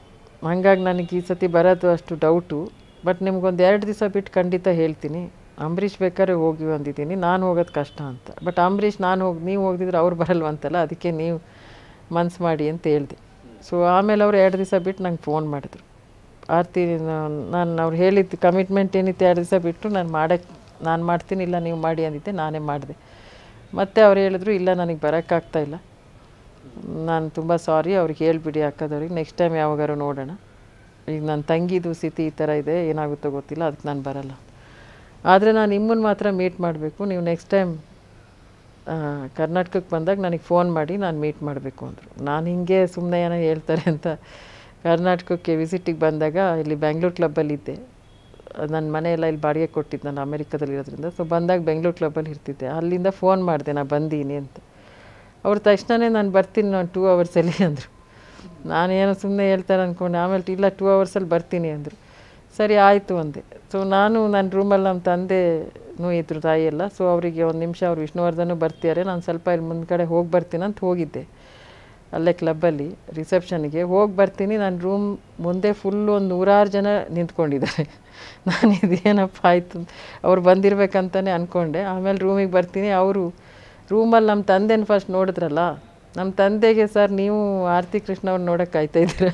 ಹಂಗಾಗಿ ನನಗೆ ಈ ಸತಿ ಬರೋದು ಅಷ್ಟು ಡೌಟು ಬಟ್ ನಿಮ್ಗೊಂದು ಎರಡು ದಿವಸ ಬಿಟ್ಟು ಖಂಡಿತ ಹೇಳ್ತೀನಿ ಅಂಬರೀಷ್ ಬೇಕಾದ್ರೆ ಹೋಗಿ ಅಂದಿದ್ದೀನಿ ನಾನು ಹೋಗೋದು ಕಷ್ಟ ಅಂತ ಬಟ್ ಅಂಬರೀಷ್ ನಾನು ಹೋಗಿ ನೀವು ಹೋಗಿದ್ರೆ ಅವ್ರು ಬರಲ್ವಂತಲ್ಲ ಅದಕ್ಕೆ ನೀವು ಮನ್ಸು ಮಾಡಿ ಅಂತ ಹೇಳ್ದೆ ಸೊ ಆಮೇಲೆ ಅವ್ರು ಎರಡು ದಿವಸ ಬಿಟ್ಟು ನಂಗೆ ಫೋನ್ ಮಾಡಿದ್ರು ಆರ್ತಿ ನಾನು ಅವ್ರು ಹೇಳಿದ್ದು ಕಮಿಟ್ಮೆಂಟ್ ಏನಿತ್ತು ಎರಡು ದಿವಸ ಬಿಟ್ಟು ನಾನು ಮಾಡೋಕ್ಕೆ ನಾನು ಮಾಡ್ತೀನಿ ಇಲ್ಲ ನೀವು ಮಾಡಿ ಅಂದಿದ್ದೆ ನಾನೇ ಮಾಡಿದೆ ಮತ್ತೆ ಅವ್ರು ಹೇಳಿದ್ರು ಇಲ್ಲ ನನಗೆ ಬರೋಕ್ಕಾಗ್ತಾ ಇಲ್ಲ ನಾನು ತುಂಬ ಸಾರಿ ಅವ್ರಿಗೆ ಹೇಳ್ಬಿಡಿ ಹಾಕೋದವ್ರಿಗೆ ನೆಕ್ಸ್ಟ್ ಟೈಮ್ ಯಾವಾಗಾರು ನೋಡೋಣ ಈಗ ನನ್ನ ತಂಗಿದು ಸ್ಥಿತಿ ಈ ಥರ ಇದೆ ಏನಾಗುತ್ತೋ ಗೊತ್ತಿಲ್ಲ ಅದಕ್ಕೆ ನಾನು ಬರಲ್ಲ ಆದರೆ ನಾನು ನಿಮ್ಮನ್ನು ಮಾತ್ರ ಮೀಟ್ ಮಾಡಬೇಕು ನೀವು ನೆಕ್ಸ್ಟ್ ಟೈಮ್ ಕರ್ನಾಟಕಕ್ಕೆ ಬಂದಾಗ ನನಗೆ ಫೋನ್ ಮಾಡಿ ನಾನು ಮೀಟ್ ಮಾಡಬೇಕು ಅಂದರು ನಾನು ಹಿಂಗೆ ಸುಮ್ಮನೆ ಏನೋ ಹೇಳ್ತಾರೆ ಅಂತ ಕರ್ನಾಟಕಕ್ಕೆ ವಿಸಿಟಿಗೆ ಬಂದಾಗ ಇಲ್ಲಿ ಬ್ಯಾಂಗ್ಳೂರ್ ಕ್ಲಬ್ಬಲ್ಲಿದ್ದೆ ನನ್ನ ಮನೆ ಎಲ್ಲ ಇಲ್ಲಿ ಬಾಡಿಗೆ ಕೊಟ್ಟಿದ್ದು ನಾನು ಅಮೆರಿಕದಲ್ಲಿ ಇರೋದ್ರಿಂದ ಸೊ ಬಂದಾಗ ಬೆಂಗಳೂರು ಕ್ಲಬ್ಬಲ್ಲಿ ಇರ್ತಿದ್ದೆ ಅಲ್ಲಿಂದ ಫೋನ್ ಮಾಡಿದೆ ನಾನು ಬಂದೀನಿ ಅಂತ ಅವ್ರ ತಕ್ಷಣವೇ ನಾನು ಬರ್ತೀನಿ ನಾನು ಟೂ ಅವರ್ಸಲ್ಲಿ ಅಂದರು ನಾನೇನೋ ಸುಮ್ಮನೆ ಹೇಳ್ತಾರೆ ಅಂದ್ಕೊಂಡೆ ಆಮೇಲೆ ಇಲ್ಲ ಟೂ ಅವರ್ಸಲ್ಲಿ ಬರ್ತೀನಿ ಅಂದರು ಸರಿ ಆಯಿತು ಅಂದೆ ಸೊ ನಾನು ನನ್ನ ರೂಮಲ್ಲಿ ನಮ್ಮ ತಂದೆನೂ ಇದ್ರು ತಾಯಿ ಎಲ್ಲ ಸೊ ಅವರಿಗೆ ಒಂದು ನಿಮಿಷ ಅವ್ರು ವಿಷ್ಣುವರ್ಧನು ಬರ್ತಿದ್ದಾರೆ ನಾನು ಸ್ವಲ್ಪ ಇಲ್ಲಿ ಮುಂದ್ಗಡೆ ಹೋಗಿ ಬರ್ತೀನಿ ಅಂತ ಹೋಗಿದ್ದೆ ಅಲ್ಲೇ ಕ್ಲಬ್ಬಲ್ಲಿ ರಿಸೆಪ್ಷನ್ಗೆ ಹೋಗಿ ಬರ್ತೀನಿ ನನ್ನ ರೂಮ್ ಮುಂದೆ ಫುಲ್ ಒಂದು ನೂರಾರು ಜನ ನಿಂತ್ಕೊಂಡಿದ್ದಾರೆ ನಾನು ಇದೇನಪ್ಪ ಆಯಿತು ಅವ್ರು ಬಂದಿರ್ಬೇಕಂತಲೇ ಅಂದ್ಕೊಂಡೆ ಆಮೇಲೆ ರೂಮಿಗೆ ಬರ್ತೀನಿ ಅವರು ರೂಮಲ್ಲಿ ನಮ್ಮ ತಂದೆನ ಫಸ್ಟ್ ನೋಡಿದ್ರಲ್ಲ ನಮ್ಮ ತಂದೆಗೆ ಸರ್ ನೀವು ಆರತಿ ಕೃಷ್ಣ ಅವ್ರು ನೋಡೋಕೆ ಕಾಯ್ತಾ ಇದ್ದೀರ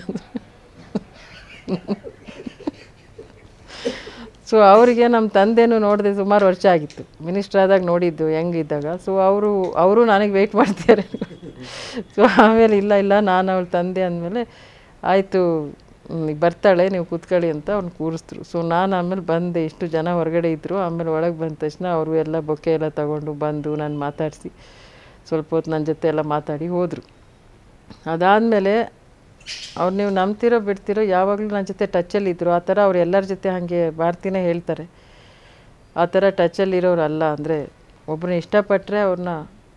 ಸೊ ಅವರಿಗೆ ನಮ್ಮ ತಂದೆನೂ ನೋಡಿದೆ ಸುಮಾರು ವರ್ಷ ಆಗಿತ್ತು ಮಿನಿಸ್ಟರ್ ಆದಾಗ ನೋಡಿದ್ದು ಹೆಂಗಿದ್ದಾಗ ಸೊ ಅವರು ಅವರು ನನಗೆ ವೆಯ್ಟ್ ಮಾಡ್ತಾರೆ ಸೊ ಆಮೇಲೆ ಇಲ್ಲ ಇಲ್ಲ ನಾನು ಅವಳ ತಂದೆ ಅಂದಮೇಲೆ ಆಯಿತು ಬರ್ತಾಳೆ ನೀವು ಕೂತ್ಕೊಳ್ಳಿ ಅಂತ ಅವ್ನು ಕೂರಿಸಿದ್ರು ಸೊ ನಾನು ಆಮೇಲೆ ಬಂದೆ ಇಷ್ಟು ಜನ ಹೊರಗಡೆ ಇದ್ದರು ಆಮೇಲೆ ಒಳಗೆ ಬಂದ ತಕ್ಷಣ ಅವರು ಎಲ್ಲ ಬೊಕ್ಕೆ ಎಲ್ಲ ತಗೊಂಡು ಬಂದು ನಾನು ಮಾತಾಡಿಸಿ ಸ್ವಲ್ಪ ಹೊತ್ತು ನನ್ನ ಜೊತೆ ಎಲ್ಲ ಮಾತಾಡಿ ಹೋದರು ಅದಾದಮೇಲೆ ಅವ್ರು ನೀವು ನಂಬ್ತಿರೋ ಬಿಡ್ತಿರೋ ಯಾವಾಗಲೂ ನನ್ನ ಜೊತೆ ಟಚ್ಚಲ್ಲಿದ್ದರು ಆ ಥರ ಅವ್ರು ಎಲ್ಲರ ಜೊತೆ ಹಾಗೆ ಭಾರತಿನೇ ಹೇಳ್ತಾರೆ ಆ ಥರ ಟಚ್ಚಲ್ಲಿರೋರು ಅಲ್ಲ ಅಂದರೆ ಒಬ್ಬರನ್ನ ಇಷ್ಟಪಟ್ಟರೆ ಅವ್ರನ್ನ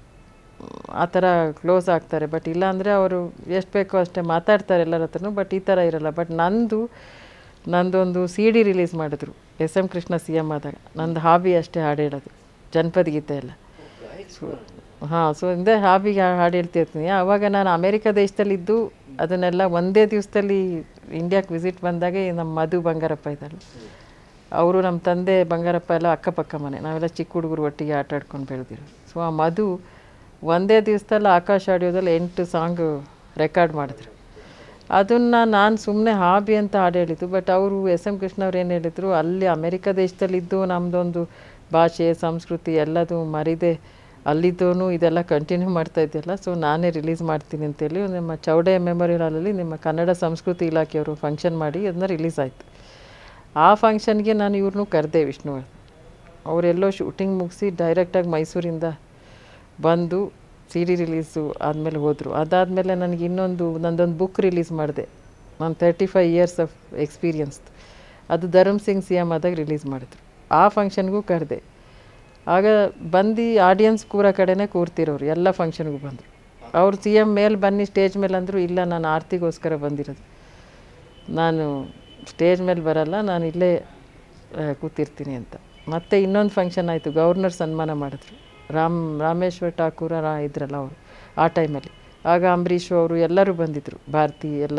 ಆ ಥರ ಕ್ಲೋಸ್ ಆಗ್ತಾರೆ ಬಟ್ ಇಲ್ಲಾಂದರೆ ಅವರು ಎಷ್ಟು ಬೇಕೋ ಅಷ್ಟೇ ಮಾತಾಡ್ತಾರೆ ಎಲ್ಲರ ಹತ್ರನೂ ಬಟ್ ಈ ಥರ ಇರಲ್ಲ ಬಟ್ ನಂದು ನಂದೊಂದು ಸಿ ಡಿ ರಿಲೀಸ್ ಮಾಡಿದ್ರು S M Krishna C M ಆದಾಗ ನಂದು ಹಾಬಿ ಅಷ್ಟೇ ಹಾಡು ಹೇಳೋದು ಜನಪದ ಗೀತೆ ಎಲ್ಲ ಸೊ ಹಾಂ ಸೊ ಇಂದೇ ಹಾಬಿಗೆ ಹಾಡು ಹೇಳ್ತಿರ್ತೀನಿ ಆವಾಗ ನಾನು ಅಮೇರಿಕ ದೇಶದಲ್ಲಿದ್ದು ಅದನ್ನೆಲ್ಲ ಒಂದೇ ದಿವಸದಲ್ಲಿ ಇಂಡಿಯಾಕ್ಕೆ ವಿಸಿಟ್ ಬಂದಾಗೆ ನಮ್ಮ ಮಧು ಬಂಗಾರಪ್ಪ ಇದ್ದಾರೆ ಅವರು ನಮ್ಮ ತಂದೆ ಬಂಗಾರಪ್ಪ ಎಲ್ಲ ಅಕ್ಕಪಕ್ಕ ಮನೆ ನಾವೆಲ್ಲ ಚಿಕ್ಕ ಹುಡುಗರು ಒಟ್ಟಿಗೆ ಆಟ ಆಡ್ಕೊಂಡು ಬೆಳೆದಿರೋ ಸೊ ಆ ಮಧು ಒಂದೇ ದಿವಸದಲ್ಲಿ ಆಕಾಶ ಆಡಿಯೋದಲ್ಲಿ ಎಂಟು ಸಾಂಗು ರೆಕಾರ್ಡ್ ಮಾಡಿದ್ರು ಅದನ್ನು ನಾನು ಸುಮ್ಮನೆ ಹಾಬಿ ಅಂತ ಹಾಡು ಹೇಳಿದ್ದು ಬಟ್ ಅವರು ಎಸ್ ಎಮ್ ಕೃಷ್ಣ ಅವ್ರು ಏನು ಹೇಳಿದರು ಅಲ್ಲಿ ಅಮೆರಿಕ ದೇಶದಲ್ಲಿದ್ದು ನಮ್ಮದೊಂದು ಭಾಷೆ ಸಂಸ್ಕೃತಿ ಎಲ್ಲದು ಮರಿದೆ ಅಲ್ಲಿದ್ದವನು ಇದೆಲ್ಲ ಕಂಟಿನ್ಯೂ ಮಾಡ್ತಾ ಇದೆಯಲ್ಲ ಸೊ ನಾನೇ ರಿಲೀಸ್ ಮಾಡ್ತೀನಿ ಅಂತೇಳಿ ನಿಮ್ಮ ಚೌಡೆ ಮೆಮೋರಿಯಲ್ ಹಾಲಲ್ಲಿ ನಿಮ್ಮ ಕನ್ನಡ ಸಂಸ್ಕೃತಿ ಇಲಾಖೆಯವರು ಫಂಕ್ಷನ್ ಮಾಡಿ ಅದನ್ನ ರಿಲೀಸ್ ಆಯಿತು ಆ ಫಂಕ್ಷನ್ಗೆ ನಾನು ಇವ್ರನ್ನೂ ಕರೆದೆ ವಿಷ್ಣುವರ್ಧನ್ ಅವರೆಲ್ಲೋ ಶೂಟಿಂಗ್ ಮುಗಿಸಿ ಡೈರೆಕ್ಟಾಗಿ ಮೈಸೂರಿಂದ ಬಂದು ಸಿ ಡಿ ರಿಲೀಸು ಆದಮೇಲೆ ಹೋದರು ಅದಾದಮೇಲೆ ನನಗೆ ಇನ್ನೊಂದು ನಂದೊಂದು ಬುಕ್ ರಿಲೀಸ್ ಮಾಡಿದೆ ನಾನು thirty five years of experience ಅದು ಧರ್ಮ್ ಸಿಂಗ್ ಸಿ ಎಮ್ ಆದಾಗ ರಿಲೀಸ್ ಮಾಡಿದ್ರು ಆ ಫಂಕ್ಷನ್ಗೂ ಕರೆದೆ ಆಗ ಬಂದು ಆಡಿಯನ್ಸ್ ಕೂರೋ ಕಡೆನೇ ಕೂರ್ತಿರೋರು ಎಲ್ಲ ಫಂಕ್ಷನ್ಗೂ ಬಂದರು ಅವ್ರು ಸಿ ಎಮ್ ಮೇಲೆ ಬನ್ನಿ ಸ್ಟೇಜ್ ಮೇಲೆ ಅಂದರು ಇಲ್ಲ ನಾನು ಆರತಿಗೋಸ್ಕರ ಬಂದಿರೋದು ನಾನು ಸ್ಟೇಜ್ ಮೇಲೆ ಬರಲ್ಲ ನಾನು ಇಲ್ಲೇ ಆ, ಕೂತಿರ್ತೀನಿ ಅಂತ ಮತ್ತು ಇನ್ನೊಂದು ಫಂಕ್ಷನ್ ಆಯಿತು ಗವರ್ನರ್ ಸನ್ಮಾನ ಮಾಡಿದ್ರು ರಾಮ್ ರಾಮೇಶ್ವರ್ ಠಾಕೂರ ರಾ ಇದ್ರಲ್ಲ ಅವರು ಆ ಟೈಮಲ್ಲಿ ಆಗ ಅಂಬರೀಷ್ ಅವರು ಎಲ್ಲರೂ ಬಂದಿದ್ದರು ಭಾರತಿ ಎಲ್ಲ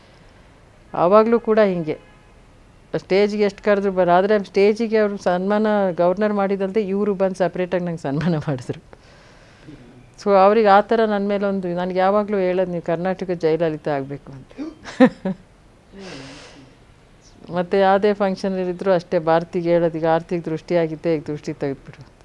ಆವಾಗಲೂ ಕೂಡ ಹೀಗೆ ಸ್ಟೇಜ್ಗೆ ಎಷ್ಟು ಕರೆದ್ರು ಬರ ಆದರೆ ಸ್ಟೇಜಿಗೆ ಅವರು ಸನ್ಮಾನ ಗವರ್ನರ್ ಮಾಡಿದಲ್ದೆ ಇವರು ಬಂದು ಸಪ್ರೇಟಾಗಿ ನಂಗೆ ಸನ್ಮಾನ ಮಾಡಿದ್ರು ಸೊ ಅವ್ರಿಗೆ ಆ ಥರ ನನ್ನ ಮೇಲೆ ಒಂದು ನನಗೆ ಯಾವಾಗಲೂ ಹೇಳೋದು ನೀವು ಕರ್ನಾಟಕ ಜಯಲಲಿತ ಆಗಬೇಕು ಅಂತ ಮತ್ತು ಯಾವುದೇ ಫಂಕ್ಷನ್ ಇದ್ದರೂ ಅಷ್ಟೇ ಭಾರತಿಗೆ ಹೇಳೋದು ಈಗ ಆರ್ತಿಗೆ ದೃಷ್ಟಿ ಆಗಿದ್ದೆ ಈಗ ದೃಷ್ಟಿ ತೆಗೆದ್ಬಿಡು ಅಂತ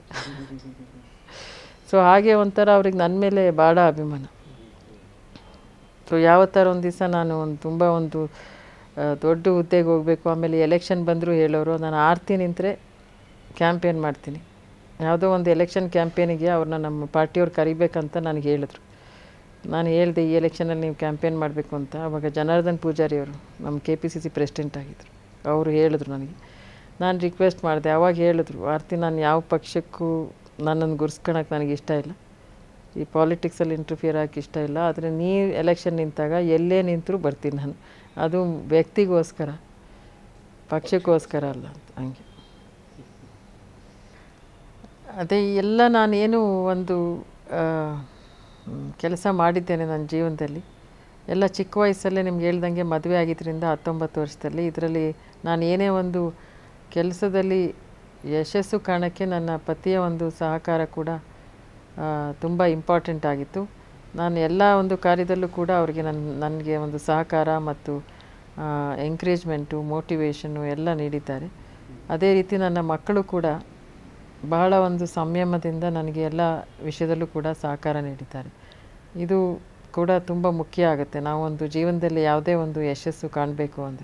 ಸೊ ಹಾಗೆ ಒಂಥರ ಅವ್ರಿಗೆ ನನ್ನ ಮೇಲೆ ಭಾಳ ಅಭಿಮಾನ ಸೊ ಯಾವ ಥರ ಒಂದು ದಿವಸ ನಾನು ಒಂದು ತುಂಬ ಒಂದು ಆ, ದೊಡ್ಡ ಹುದ್ದೆಗೆ ಹೋಗಬೇಕು ಆಮೇಲೆ ಎಲೆಕ್ಷನ್ ಬಂದರೂ ಹೇಳೋರು ನಾನು ಆರ್ತಿ ನಿಂತರೆ ಕ್ಯಾಂಪೇನ್ ಮಾಡ್ತೀನಿ ಯಾವುದೋ ಒಂದು ಎಲೆಕ್ಷನ್ ಕ್ಯಾಂಪೇನಿಗೆ ಅವ್ರನ್ನ ನಮ್ಮ ಪಾರ್ಟಿಯವ್ರು ಕರಿಬೇಕಂತ ನನಗೆ ಹೇಳಿದ್ರು ನಾನು ಹೇಳಿದೆ ಈ ಎಲೆಕ್ಷನಲ್ಲಿ ನೀವು ಕ್ಯಾಂಪೇನ್ ಮಾಡಬೇಕು ಅಂತ ಆವಾಗ ಜನಾರ್ದನ್ ಪೂಜಾರಿ ಅವರು ನಮ್ಮ K P C C president ಆಗಿದ್ದರು ಅವರು ಹೇಳಿದ್ರು ನನಗೆ ನಾನು ರಿಕ್ವೆಸ್ಟ್ ಮಾಡಿದೆ ಅವಾಗ ಹೇಳಿದ್ರು ಆರ್ತಿ ನಾನು ಯಾವ ಪಕ್ಷಕ್ಕೂ ನನ್ನನ್ನು ಗುರ್ಸ್ಕೊಳಕ್ಕೆ ನನಗೆ ಇಷ್ಟ ಇಲ್ಲ ಈ ಪಾಲಿಟಿಕ್ಸಲ್ಲಿ ಇಂಟರ್ಫಿಯರ್ ಆಗೋಕ್ಕೆ ಇಷ್ಟ ಇಲ್ಲ ಆದರೆ ನೀ ಎಲೆಕ್ಷನ್ ನಿಂತಾಗ ಎಲ್ಲೇ ನಿಂತರೂ ಬರ್ತೀನಿ ನಾನು ಅದು ವ್ಯಕ್ತಿಗೋಸ್ಕರ ಪಕ್ಷಕ್ಕೋಸ್ಕರ ಅಲ್ಲ ಅಂತ ಹಂಗೆ ಅದೇ ಎಲ್ಲ ನಾನೇನು ಒಂದು ಕೆಲಸ ಮಾಡಿದ್ದೇನೆ ನನ್ನ ಜೀವನದಲ್ಲಿ ಎಲ್ಲ ಚಿಕ್ಕ ವಯಸ್ಸಲ್ಲೇ ನಿಮ್ಗೆ ಹೇಳ್ದಂಗೆ ಮದುವೆ ಆಗಿದ್ದರಿಂದ ಹತ್ತೊಂಬತ್ತು ವರ್ಷದಲ್ಲಿ ಇದರಲ್ಲಿ ನಾನು ಏನೇ ಒಂದು ಕೆಲಸದಲ್ಲಿ ಯಶಸ್ಸು ಕಾಣೋಕ್ಕೆ ನನ್ನ ಪತಿಯ ಒಂದು ಸಹಕಾರ ಕೂಡ ತುಂಬ ಇಂಪಾರ್ಟೆಂಟ್ ಆಗಿತ್ತು ನಾನು ಎಲ್ಲ ಒಂದು ಕಾರ್ಯದಲ್ಲೂ ಕೂಡ ಅವರಿಗೆ ನನ್ನ ನನಗೆ ಒಂದು ಸಹಕಾರ ಮತ್ತು ಎಂಕರೇಜ್ಮೆಂಟು ಮೋಟಿವೇಶನ್ನು ಎಲ್ಲ ನೀಡಿದ್ದಾರೆ ಅದೇ ರೀತಿ ನನ್ನ ಮಕ್ಕಳು ಕೂಡ ಬಹಳ ಒಂದು ಸಂಯಮದಿಂದ ನನಗೆ ಎಲ್ಲ ವಿಷಯದಲ್ಲೂ ಕೂಡ ಸಹಕಾರ ನೀಡಿದ್ದಾರೆ ಇದು ಕೂಡ ತುಂಬ ಮುಖ್ಯ ಆಗುತ್ತೆ ನಾವೊಂದು ಜೀವನದಲ್ಲಿ ಯಾವುದೇ ಒಂದು ಯಶಸ್ಸು ಕಾಣಬೇಕು ಅಂದರೆ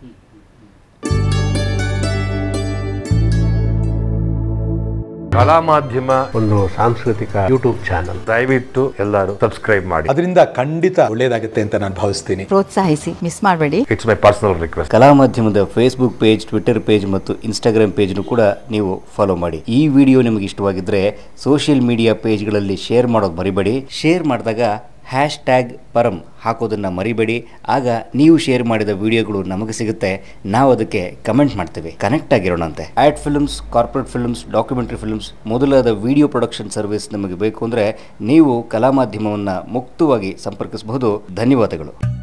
ಕಲಾ ಮಾಧ್ಯಮ ಒಂದು ಸಾಂಸ್ಕೃತಿಕ ಯೂಟ್ಯೂಬ್ ಚಾನಲ್ ದಯವಿಟ್ಟು ಎಲ್ಲರೂ ಸಬ್ಸ್ಕ್ರೈಬ್ ಮಾಡಿ ಅದರಿಂದ ಖಂಡಿತ ಒಳ್ಳೇದಾಗುತ್ತೆ ಅಂತ ನಾನು ಭಾವಿಸ್ತೀನಿ ಪ್ರೋತ್ಸಾಹಿಸಿ ಮಿಸ್ ಮಾಡಬೇಡಿ ಇಟ್ಸ್ ಮೈ ಪರ್ಸನಲ್ ರಿಕ್ವೆಸ್ಟ್ ಕಲಾ ಮಾಧ್ಯಮದ ಫೇಸ್ಬುಕ್ ಪೇಜ್ ಟ್ವಿಟರ್ ಪೇಜ್ ಮತ್ತು ಇನ್ಸ್ಟಾಗ್ರಾಮ್ ಪೇಜ್ನು ಕೂಡ ನೀವು ಫಾಲೋ ಮಾಡಿ ಈ ವಿಡಿಯೋ ನಿಮಗೆ ಇಷ್ಟವಾಗಿದ್ದರೆ ಸೋಷಿಯಲ್ ಮೀಡಿಯಾ ಪೇಜ್ಗಳಲ್ಲಿ ಶೇರ್ ಮಾಡೋದು ಮರಿಬೇಡಿ ಶೇರ್ ಮಾಡಿದಾಗ ಹ್ಯಾಶ್ ಟ್ಯಾಗ್ ಪರಂ ಹಾಕೋದನ್ನು ಮರಿಬೇಡಿ ಆಗ ನೀವು ಶೇರ್ ಮಾಡಿದ ವಿಡಿಯೋಗಳು ನಮಗೆ ಸಿಗುತ್ತೆ ನಾವು ಅದಕ್ಕೆ ಕಮೆಂಟ್ ಮಾಡ್ತೇವೆ ಕನೆಕ್ಟ್ ಆಗಿರೋಣಂತೆ ad films corporate films documentary films ಮೊದಲಾದ ವಿಡಿಯೋ ಪ್ರೊಡಕ್ಷನ್ ಸರ್ವಿಸ್ ನಮಗೆ ಬೇಕು ಅಂದರೆ ನೀವು ಕಲಾ ಮಾಧ್ಯಮವನ್ನು ಮುಕ್ತವಾಗಿ ಸಂಪರ್ಕಿಸಬಹುದು ಧನ್ಯವಾದಗಳು